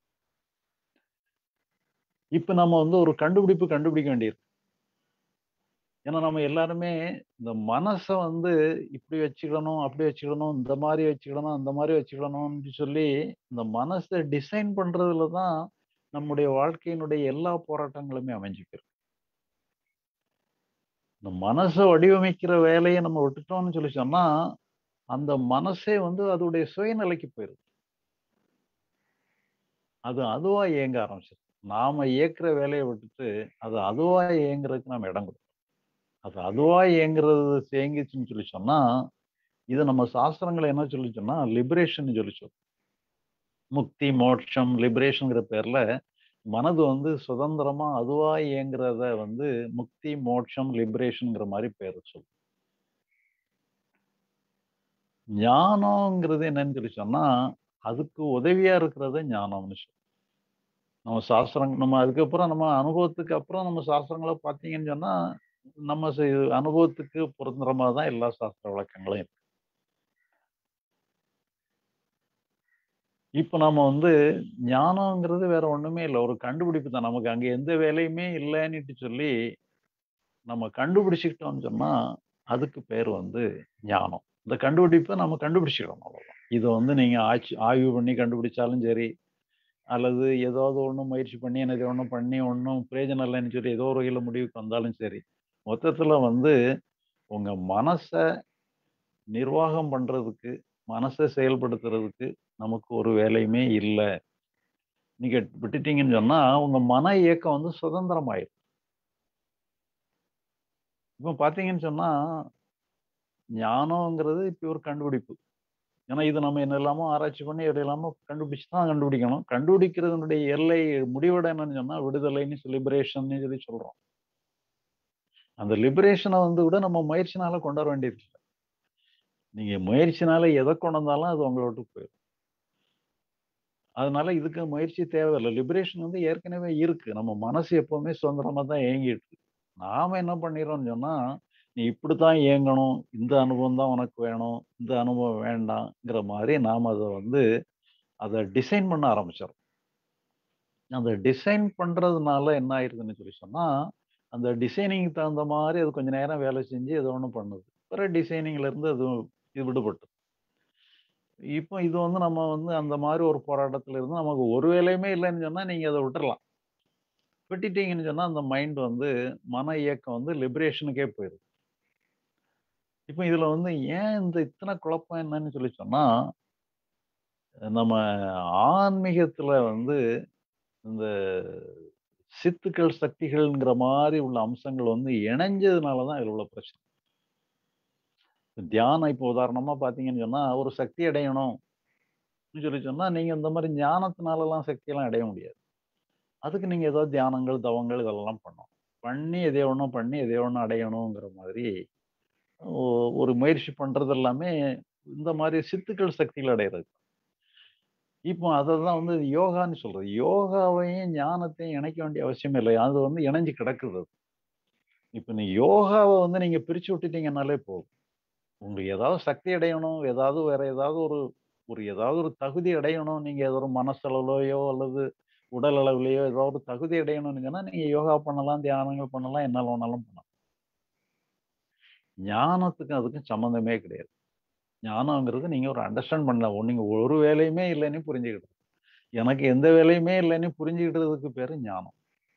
இப்ப நம்ம வந்து ஒரு கண்டுபிடிப்பு கண்டுபிடிக்க வேண்டியிருக்கு ஏன்னா நம்ம எல்லாருமே இந்த மனசை வந்து இப்படி வச்சுக்கணும் அப்படி வச்சுக்கணும் இந்த மாதிரி வச்சுக்கணும் அந்த மாதிரி வச்சுக்கணும்னு சொல்லி இந்த மனசை டிசைன் பண்றதுல தான் நம்முடைய வாழ்க்கையினுடைய எல்லா போராட்டங்களுமே அமைஞ்சுக்கிறது இந்த மனசை வடிவமைக்கிற வேலையை நம்ம விட்டுட்டோம்னு சொல்லி சொன்னா அந்த மனசே வந்து அதோடைய சுயநிலைக்கு போயிருது அது அதுவா இயங்க ஆரம்பிச்சிருது நாம இயக்குற வேலையை விட்டுட்டு அது அதுவா இயங்குறதுக்கு நம்ம இடம் கொடுத்தோம் அது அதுவா இயங்குறது தேங்கிச்சுன்னு சொல்லி சொன்னா இது நம்ம சாஸ்திரங்கள் என்ன சொல்லி சொன்னா லிபரேஷன் சொல்லி சொல்லும் முக்தி மோட்சம் லிபரேஷன்ங்கிற பேர்ல மனது வந்து சுதந்திரமா அதுவா இயங்குறத வந்து முக்தி மோட்சம் லிபரேஷன்ங்கிற மாதிரி பேர் சொல்லும் ஞானம்ங்கிறது என்னன்னு சொல்லி சொன்னா அதுக்கு உதவியா இருக்கிறது ஞானம்னு சொல்லும் நம்ம சாஸ்திரம் நம்ம அதுக்கப்புறம் நம்ம அனுபவத்துக்கு அப்புறம் நம்ம சாஸ்திரங்களை பார்த்தீங்கன்னு சொன்னா நம்ம அனுபவத்துக்கு பொருந்துற மாதிரி தான் எல்லா சாஸ்திர விளக்கங்களும் இருக்கு இப்ப நம்ம வந்து ஞானம்ங்கிறது வேற ஒண்ணுமே இல்லை ஒரு கண்டுபிடிப்பு தான் நமக்கு அங்க எந்த வேலையுமே இல்லைன்னுட்டு சொல்லி நம்ம கண்டுபிடிச்சிக்கிட்டோம்னு சொன்னா அதுக்கு பேர் வந்து ஞானம் இந்த கண்டுபிடிப்பை நம்ம கண்டுபிடிச்சிக்கணும் அவ்வளவுதான் இதை வந்து நீங்க ஆய்ச்சி ஆய்வு பண்ணி கண்டுபிடிச்சாலும் சரி அல்லது ஏதாவது ஒன்றும் முயற்சி பண்ணி எனக்கு ஒன்றும் பண்ணி ஒன்றும் பிரயோஜனம் இல்லைன்னு சொல்லி ஏதோ ஒரு வகையில் முடிவுக்கு வந்தாலும் சரி மொத்தத்துல வந்து உங்க மனசை நிர்வாகம் பண்றதுக்கு மனசை செயல்படுத்துறதுக்கு நமக்கு ஒரு வேலையுமே இல்லை நீங்க விட்டுட்டீங்கன்னு சொன்னா உங்க மன இயக்கம் வந்து சுதந்திரமாயிரும் இப்போ பார்த்தீங்கன்னு சொன்னா ஞானம்ங்கிறது இப்போ ஒரு கண்டுபிடிப்பு ஏன்னா இது நம்ம என்ன இல்லாமோ ஆராய்ச்சி பண்ணி இது இல்லாமல் கண்டுபிடிச்சு தான் கண்டுபிடிக்கணும் கண்டுபிடிக்கிறதுனுடைய எல்லை முடிவிட என்னன்னு சொன்னா விடுதலைன்னு லிபரேஷன் சொல்லி சொல்றோம் அந்த லிபரேஷனை வந்து கூட நம்ம முயற்சினால கொண்டு வர வேண்டியது இல்லை நீங்க முயற்சினால எதை கொண்டு வந்தாலும் அது உங்களை விட்டு போயிடும் அதனால இதுக்கு முயற்சி தேவையில்லை லிபரேஷன் வந்து ஏற்கனவே இருக்கு நம்ம மனசு எப்பவுமே சுதந்திரமா தான் இயங்கிட்டு இருக்கு நாம என்ன பண்ணிடுறோம்னு சொன்னா நீ இப்படித்தான் இயங்கணும் இந்த அனுபவம் தான் உனக்கு வேணும் இந்த அனுபவம் வேண்டாங்கிற மாதிரி நாம் அதை வந்து அதை டிசைன் பண்ண ஆரம்பிச்சிடும் அந்த டிசைன் பண்றதுனால என்ன ஆயிருதுன்னு சொல்லி சொன்னா அந்த டிசைனிங் தகுந்த மாதிரி அது கொஞ்ச நேரம் வேலை செஞ்சு ஏதோ ஒன்று பண்ணுது பிறகு டிசைனிங்ல இருந்து அது இது விடுபட்டு இப்போ இது வந்து நம்ம வந்து அந்த மாதிரி ஒரு போராட்டத்துல இருந்து நமக்கு ஒரு வேலையுமே இல்லைன்னு சொன்னா நீங்க அதை விட்டுறலாம் விட்டுட்டீங்கன்னு சொன்னா அந்த மைண்ட் வந்து மன இயக்கம் வந்து லிபரேஷனுக்கே போயிடுது இப்போ இதுல வந்து ஏன் இந்த இத்தனை குழப்பம் என்னன்னு சொல்லி சொன்னா நம்ம ஆன்மீகத்துல வந்து இந்த சித்துக்கள் சக்திகள்ங்கிற மாதிரி உள்ள அம்சங்கள் வந்து இணைஞ்சதுனால தான் இதில் உள்ள பிரச்சனை தியானம் இப்போ உதாரணமா பார்த்தீங்கன்னு சொன்னா ஒரு சக்தி அடையணும் சொல்லி சொன்னா நீங்க இந்த மாதிரி ஞானத்தினாலலாம் சக்தியெல்லாம் அடைய முடியாது அதுக்கு நீங்க ஏதோ தியானங்கள் தவங்கள் இதெல்லாம் பண்ணணும் பண்ணி எதையோ ஒன்றும் பண்ணி எதையோ ஒன்று அடையணுங்கிற மாதிரி ஒரு முயற்சி பண்றது எல்லாமே இந்த மாதிரி சித்துக்கள் சக்திகள் அடையிறது இப்போ அதை தான் வந்து யோகான்னு சொல்றது யோகாவையும் ஞானத்தையும் இணைக்க வேண்டிய அவசியம் இல்லை அது வந்து இணைஞ்சு கிடக்குது இப்போ நீ யோகாவை வந்து நீங்க பிரிச்சு விட்டுட்டீங்கன்னாலே போதும் உங்களுக்கு ஏதாவது சக்தி அடையணும் ஏதாவது வேற ஏதாவது ஒரு ஒரு ஏதாவது ஒரு தகுதி அடையணும் நீங்க ஏதோ ஒரு மனசளவுலையோ அல்லது உடல் அளவுலையோ ஏதோ ஒரு தகுதி அடையணும்னு சொன்னா நீங்க யோகா பண்ணலாம் தியானங்கள் பண்ணலாம் என்ன வேணாலும் பண்ணலாம் ஞானத்துக்கும் அதுக்கும் சம்மந்தமே கிடையாது ஞானங்கிறது நீங்க ஒரு அண்டர்ஸ்டாண்ட் பண்ணலாம் நீங்க ஒரு வேலையுமே இல்லைன்னு புரிஞ்சுக்கிட்டு எனக்கு எந்த வேலையுமே இல்லைன்னு புரிஞ்சுக்கிட்டதுக்கு பேரு ஞானம்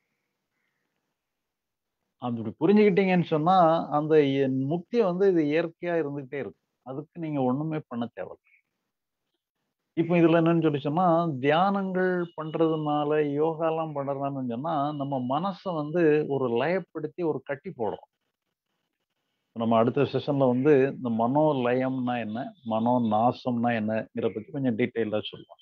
அப்படி புரிஞ்சுக்கிட்டீங்கன்னு சொன்னா அந்த முக்தி வந்து இது இயற்கையா இருந்துகிட்டே இருக்கு அதுக்கு நீங்க ஒண்ணுமே பண்ண தேவை இப்போ இதுல என்னன்னு சொல்லி சொன்னா தியானங்கள் பண்றதுனால யோகாலாம் பண்றதுனால சொன்னா நம்ம மனசை வந்து ஒரு லயப்படுத்தி ஒரு கட்டி போடுறோம் நம்ம அடுத்த செஷன்ல வந்து இந்த மனோ லயம்னா என்ன மனோ நாசம்னா என்னங்கிற பத்தி கொஞ்சம் டீட்டெயிலா சொல்லுவோம்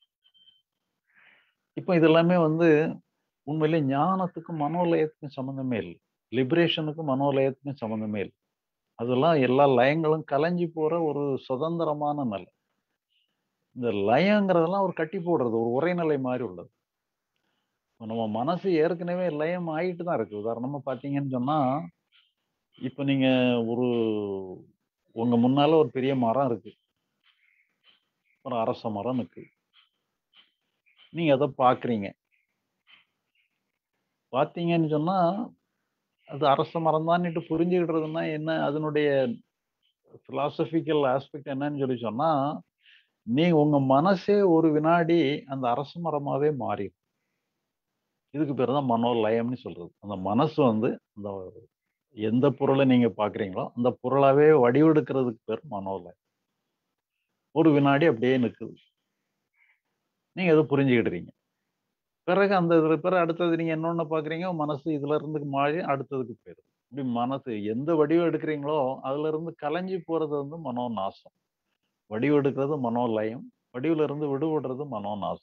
இப்போ இது எல்லாமே வந்து உண்மையிலே ஞானத்துக்கும் மனோலயத்துக்கும் சம்மந்தமே இல்லை லிபரேஷனுக்கும் மனோலயத்துக்கும் சம்மந்தமே இல்லை அதெல்லாம் எல்லா லயங்களும் கலைஞ்சு போற ஒரு சுதந்திரமான நிலை இந்த லயங்கிறதெல்லாம் ஒரு கட்டி போடுறது ஒரு உரைநிலை மாதிரி உள்ளது நம்ம மனசு ஏற்கனவே லயம் ஆகிட்டு தான் இருக்கு உதாரணமா பார்த்தீங்கன்னு சொன்னா இப்போ நீங்க ஒரு உங்க முன்னால ஒரு பெரிய மரம் இருக்கு ஒரு அரச மரம் இருக்கு நீங்க அதை பாக்குறீங்க பார்த்தீங்கன்னு சொன்னா அது அரச மரம் தான்ட்டு புரிஞ்சுக்கிட்டதுன்னா என்ன அதனுடைய பிலாசபிக்கல் ஆஸ்பெக்ட் என்னன்னு சொல்லி சொன்னா நீ உங்க மனசே ஒரு வினாடி அந்த அரச மரமாவே மாறிடும் இதுக்கு பேர் தான் மனோலயம்னு சொல்றது அந்த மனசு வந்து அந்த எந்த பொருளை நீங்க பாக்குறீங்களோ அந்த பொருளாவே வடிவெடுக்கிறதுக்கு பேர் மனோலயம் ஒரு வினாடி அப்படியே நிற்குது நீங்க அதை புரிஞ்சுக்கிடுறீங்க பிறகு அந்த இதுல பிறகு அடுத்தது நீங்க என்னொன்னு பாக்குறீங்க மனசு இதுல இருந்து மாறி அடுத்ததுக்கு போயிடுது இப்படி மனசு எந்த வடிவம் எடுக்கிறீங்களோ அதுல இருந்து கலைஞ்சு போறது வந்து மனோ நாசம் வடிவு எடுக்கிறது மனோலயம் வடிவுல இருந்து விடுபடுறது மனோ நாசம்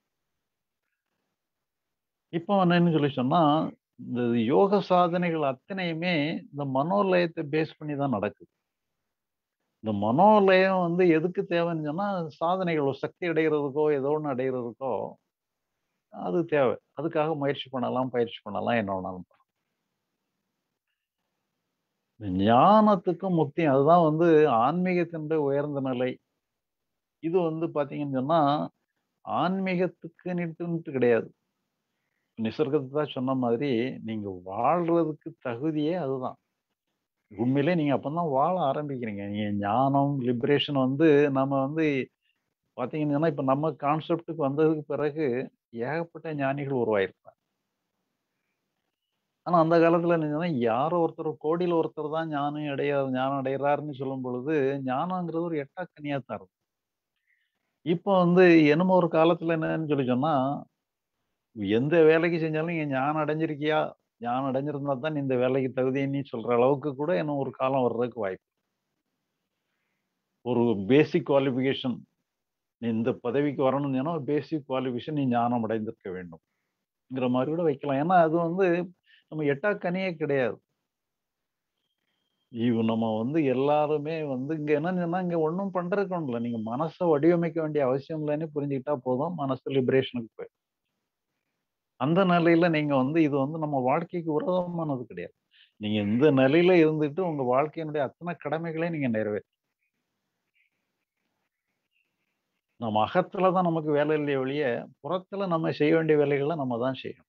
இப்போ என்னன்னு சொல்லி சொன்னா இந்த யோக சாதனைகள் அத்தனையுமே இந்த மனோலயத்தை பேஸ் பண்ணி தான் நடக்குது இந்த மனோலயம் வந்து எதுக்கு தேவைன்னு சொன்னா சாதனைகள் சக்தி அடைகிறதுக்கோ ஏதோ ஒன்று அடைகிறதுக்கோ அது தேவை அதுக்காக முயற்சி பண்ணலாம் பயிற்சி பண்ணலாம் என்ன வேணாலும் ஞானத்துக்கும் முக்தி அதுதான் வந்து ஆன்மீகத்தினுடைய உயர்ந்த நிலை இது வந்து பாத்தீங்கன்னு சொன்னா ஆன்மீகத்துக்கு நிட்டு கிடையாது நிசர்கத்தை தான் சொன்ன மாதிரி நீங்க வாழ்றதுக்கு தகுதியே அதுதான் உண்மையிலே நீங்க அப்பதான் வாழ ஆரம்பிக்கிறீங்க நீங்க ஞானம் லிபரேஷன் வந்து நம்ம வந்து பாத்தீங்கன்னா இப்ப நம்ம கான்செப்டுக்கு வந்ததுக்கு பிறகு ஏகப்பட்ட ஞானிகள் உருவாயிருப்பாங்க ஆனா அந்த காலத்துல என்னன்னா யாரோ ஒருத்தர் கோடியில ஒருத்தர் தான் ஞானம் அடைய ஞானம் அடைகிறாருன்னு சொல்லும் பொழுது ஞானங்கிறது ஒரு எட்டாக்கனியா தான் இருக்கும் இப்போ வந்து என்னமோ ஒரு காலத்துல என்னன்னு சொல்லி சொன்னா எந்த வேலைக்கு செஞ்சாலும் நீங்க ஞானம் அடைஞ்சிருக்கியா ஞானம் அடைஞ்சிருந்தா தான் இந்த வேலைக்கு தகுதின்னு சொல்ற அளவுக்கு கூட இன்னும் ஒரு காலம் வர்றதுக்கு வாய்ப்பு ஒரு பேசிக் குவாலிஃபிகேஷன் நீ இந்த பதவிக்கு வரணும்னு சொன்னா பேசிக் குவாலிஃபிகேஷன் நீ ஞானம் அடைந்திருக்க வேண்டும்ங்கிற மாதிரி கூட வைக்கலாம் ஏன்னா அது வந்து நம்ம எட்டாக்கனியே கிடையாது இவ் நம்ம வந்து எல்லாருமே வந்து இங்க என்னன்னா இங்க ஒன்றும் பண்றதுக்கு ஒண்ணும் இல்லை நீங்க மனசை வடிவமைக்க வேண்டிய அவசியம் இல்லைன்னு புரிஞ்சுக்கிட்டா போதும் மனசு லிபரேஷனுக்கு போய் அந்த நிலையில நீங்க வந்து இது வந்து நம்ம வாழ்க்கைக்கு விரோதமானது கிடையாது நீங்க இந்த நிலையில இருந்துட்டு உங்க வாழ்க்கையினுடைய அத்தனை கடமைகளையும் நீங்க நிறைவேற்ற நம்ம அகத்துல தான் நமக்கு வேலை இல்லையே ஒழிய புறத்துல நம்ம செய்ய வேண்டிய வேலைகளை நம்ம தான் செய்யணும்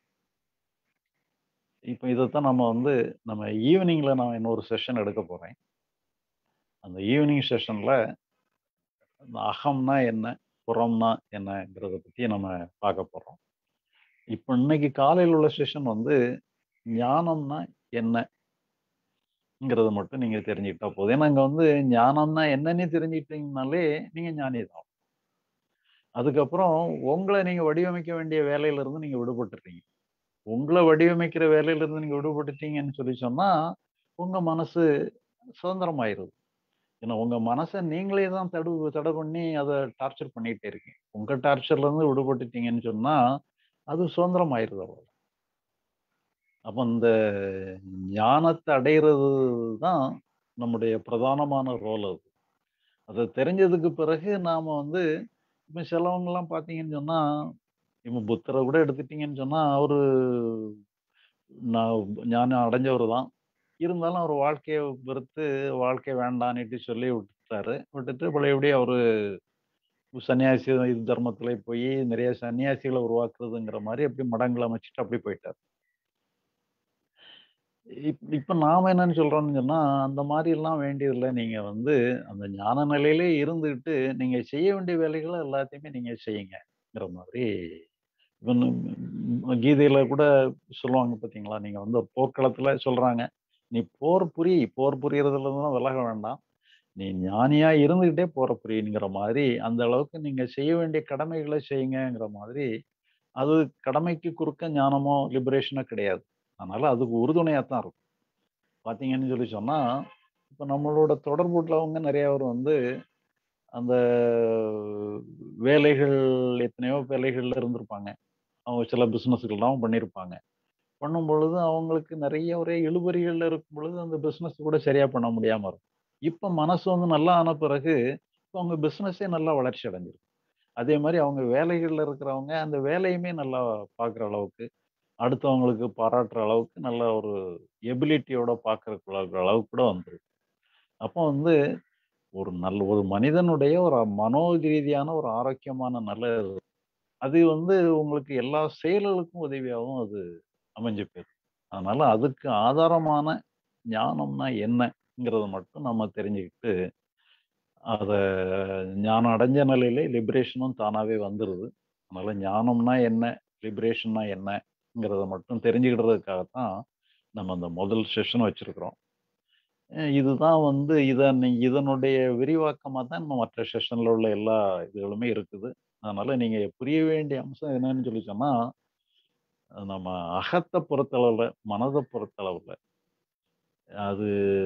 இப்போ இதைத்தான் நம்ம வந்து நம்ம ஈவினிங்ல நான் இன்னொரு செஷன் எடுக்க போறேன் அந்த ஈவினிங் செஷன்ல அந்த அகம்னா என்ன புறம்னா என்னங்கிறத பத்தி நம்ம பார்க்க போறோம் இப்போ இன்னைக்கு காலையில் உள்ள செஷன் வந்து ஞானம்னா என்னங்கிறத மட்டும் நீங்க தெரிஞ்சுக்கிட்டா போதும் ஏன்னா இங்க வந்து ஞானம்னா என்னன்னு தெரிஞ்சுக்கிட்டீங்கனாலே நீங்க ஞானி தான் அதுக்கப்புறம் உங்களை நீங்க வடிவமைக்க வேண்டிய வேலையில இருந்து நீங்க விடுபட்டுறீங்க உங்களை வடிவமைக்கிற வேலையில இருந்து நீங்க விடுபட்டுட்டீங்கன்னு சொல்லி சொன்னா உங்க மனசு சுதந்திரமாயிருது ஏன்னா உங்க மனசை நீங்களே தான் தடு தடை பண்ணி அதை டார்ச்சர் பண்ணிட்டே இருக்கீங்க உங்க டார்ச்சர்ல இருந்து விடுபட்டுட்டீங்கன்னு சொன்னா அது சுதந்திரம் ஆயிருது அவ்வளோ அப்ப இந்த ஞானத்தை அடையிறது தான் நம்முடைய பிரதானமான ரோல் அது அதை தெரிஞ்சதுக்கு பிறகு நாம வந்து இப்போ சிலவங்கெல்லாம் பார்த்தீங்கன்னு சொன்னா இப்போ புத்தரை கூட எடுத்துட்டீங்கன்னு சொன்னா அவரு நான் ஞானம் அடைஞ்சவர் தான் இருந்தாலும் அவர் வாழ்க்கையை வெறுத்து வாழ்க்கை வேண்டான்னுட்டு சொல்லி விட்டுட்டாரு விட்டுட்டு பழையபடி அவரு சன்னியாசி இது தர்மத்துல போய் நிறைய சன்னியாசிகளை உருவாக்குறதுங்கிற மாதிரி அப்படி மடங்களை அமைச்சிட்டு அப்படி போயிட்டார் இப் இப்ப நாம என்னன்னு சொல்றோம்னு சொன்னா அந்த மாதிரி எல்லாம் வேண்டியதில்லை நீங்க வந்து அந்த ஞான நிலையிலே இருந்துகிட்டு நீங்க செய்ய வேண்டிய வேலைகளை எல்லாத்தையுமே நீங்க செய்யுங்கிற மாதிரி இவன் கீதையில கூட சொல்லுவாங்க பாத்தீங்களா நீங்க வந்து போர்க்களத்துல சொல்றாங்க நீ போர் புரி போர் புரியறதுல இருந்து விலக வேண்டாம் நீ ஞானியா இருந்துகிட்டே போற புரியுங்கிற மாதிரி அந்த அளவுக்கு நீங்க செய்ய வேண்டிய கடமைகளை செய்யுங்கிற மாதிரி அது கடமைக்கு குறுக்க ஞானமோ லிபரேஷனோ கிடையாது அதனால அதுக்கு உறுதுணையா தான் இருக்கும் பாத்தீங்கன்னு சொல்லி சொன்னா இப்ப நம்மளோட தொடர்பு உள்ளவங்க நிறைய பேர் வந்து அந்த வேலைகள் எத்தனையோ வேலைகள்ல இருந்திருப்பாங்க அவங்க சில பிசினஸ்கள்லாம் பண்ணியிருப்பாங்க பண்ணும் பொழுது அவங்களுக்கு நிறைய ஒரே இழுபறிகள்ல இருக்கும் பொழுது அந்த பிசினஸ் கூட சரியா பண்ண முடியாம இருக்கும் இப்ப மனசு வந்து நல்லா ஆன பிறகு இப்போ அவங்க பிசினஸே நல்லா வளர்ச்சி அடைஞ்சிருக்கு அதே மாதிரி அவங்க வேலைகள்ல இருக்கிறவங்க அந்த வேலையுமே நல்லா பார்க்குற அளவுக்கு அடுத்தவங்களுக்கு பாராட்டுற அளவுக்கு நல்ல ஒரு எபிலிட்டியோட பார்க்கற அளவுக்கு கூட வந்துருக்கு அப்போ வந்து ஒரு நல்ல ஒரு மனிதனுடைய ஒரு மனோ ரீதியான ஒரு ஆரோக்கியமான நல்ல அது வந்து உங்களுக்கு எல்லா செயல்களுக்கும் உதவியாகவும் அது அமைஞ்சு போயிடும் அதனால அதுக்கு ஆதாரமான ஞானம்னா என்னங்கிறத மட்டும் நம்ம தெரிஞ்சுக்கிட்டு அதை ஞானம் அடைஞ்ச நிலையில லிபரேஷனும் தானாவே வந்துடுது அதனால ஞானம்னா என்ன லிபரேஷன்னா என்னங்கிறத மட்டும் தெரிஞ்சுக்கிடுறதுக்காகத்தான் நம்ம அந்த முதல் செஷன் வச்சிருக்கிறோம் இதுதான் வந்து இதன் இதனுடைய விரிவாக்கமாக தான் நம்ம மற்ற செஷன்ல உள்ள எல்லா இதுகளுமே இருக்குது அதனால நீங்க புரிய வேண்டிய அம்சம் என்னன்னு சொல்லி சொன்னா நம்ம அகத்தை பொறுத்தளவுல மனதை பொறுத்தளவுல அது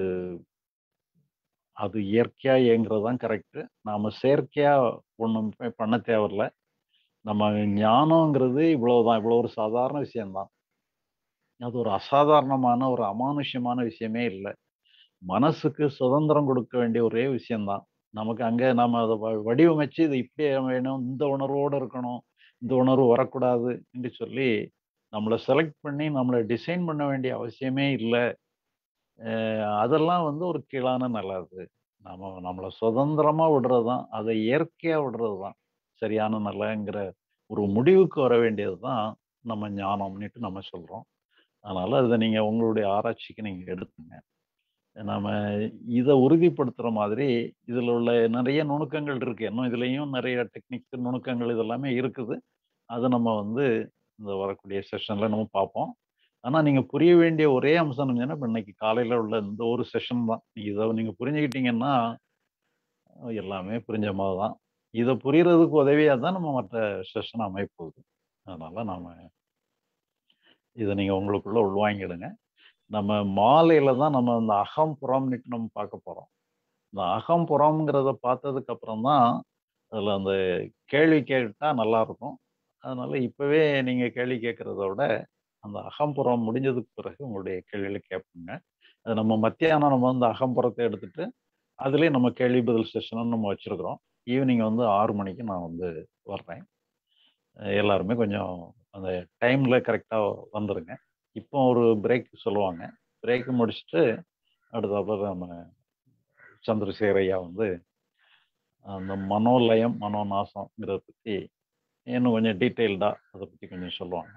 அது இயற்கையா இயங்குறது தான் கரெக்டு நாம செயற்கையா ஒன்றும் பண்ண தேவையில்ல நம்ம ஞானங்கிறது இவ்வளவுதான் இவ்வளோ ஒரு சாதாரண விஷயம்தான் அது ஒரு அசாதாரணமான ஒரு அமானுஷ்யமான விஷயமே இல்லை மனசுக்கு சுதந்திரம் கொடுக்க வேண்டிய ஒரே விஷயம்தான் நமக்கு அங்க நம்ம அதை வடிவமைச்சு இது இப்படியே வேணும் இந்த உணர்வோடு இருக்கணும் இந்த உணர்வு வரக்கூடாது என்று சொல்லி நம்மளை செலக்ட் பண்ணி நம்மளை டிசைன் பண்ண வேண்டிய அவசியமே இல்லை அதெல்லாம் வந்து ஒரு கீழான நல்லது நம்ம நம்மளை சுதந்திரமா விடுறது தான் அதை இயற்கையா விடுறது தான் சரியான நல்லங்கிற ஒரு முடிவுக்கு வர வேண்டியது தான் நம்ம ஞானம்னுட்டு நம்ம சொல்றோம் அதனால அதை நீங்க உங்களுடைய ஆராய்ச்சிக்கு நீங்க எடுத்துங்க நம்ம இதை உறுதிப்படுத்துற மாதிரி இதுல உள்ள நிறைய நுணுக்கங்கள் இருக்கு இன்னும் இதுலயும் நிறைய டெக்னிக்ஸ் நுணுக்கங்கள் இதெல்லாமே இருக்குது அதை நம்ம வந்து இந்த வரக்கூடிய செஷன்ல நம்ம பார்ப்போம் ஆனா நீங்க புரிய வேண்டிய ஒரே அம்சம் என்னன்னா இன்னைக்கு காலையில உள்ள இந்த ஒரு செஷன் தான் இதை நீங்க புரிஞ்சுக்கிட்டீங்கன்னா எல்லாமே புரிஞ்ச மாதிரி தான் இதை புரியறதுக்கு உதவியா தான் நம்ம மற்ற செஷன் அமைப்போகுது அதனால நாம இதை நீங்க உங்களுக்குள்ள உள்வாங்கிடுங்க நம்ம மாலையில தான் நம்ம அந்த அகம் புறம்னுட்டு நம்ம பார்க்க போறோம் இந்த அகம் புறம்ங்கிறத பார்த்ததுக்கு அப்புறம் தான் அதுல அந்த கேள்வி கேட்டா நல்லா இருக்கும் அதனால இப்பவே நீங்க கேள்வி கேட்கறத விட அந்த அகம்புறம் முடிஞ்சதுக்கு பிறகு உங்களுடைய கேள்விகளை கேட்புங்க அது நம்ம மத்தியானம் நம்ம வந்து அகம்புறத்தை எடுத்துட்டு அதுலேயே நம்ம கேள்வி பதில் செஷனும் நம்ம வச்சுருக்குறோம் ஈவினிங் வந்து ஆறு மணிக்கு நான் வந்து வர்றேன் அஹ் எல்லாருமே கொஞ்சம் அந்த டைமில் கரெக்டாக வந்துடுங்க இப்போ ஒரு பிரேக் சொல்லுவாங்க பிரேக் முடிச்சுட்டு அடுத்தாப்புல நம்ம சந்திரசேகர் ஐயா வந்து அந்த மனோலயம் மனோநாசம்ங்கிறத பற்றி இன்னும் கொஞ்சம் டீட்டெயில்டாக அதை பற்றி கொஞ்சம் சொல்லுவாங்க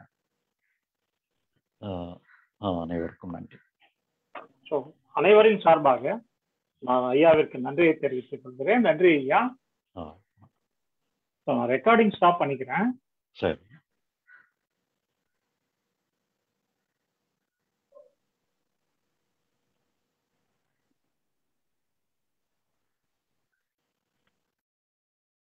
அஹ் அஹ் அனைவருக்கும் நன்றி ஸோ அனைவரின் சார்பாக நான் ஐயாவிற்கு நன்றியை தெரிவித்துக் கொள்கிறேன் நன்றி ஐயா ஆ ரெக்கார்டிங் ஸ்டாப் பண்ணிக்கிறேன் சரி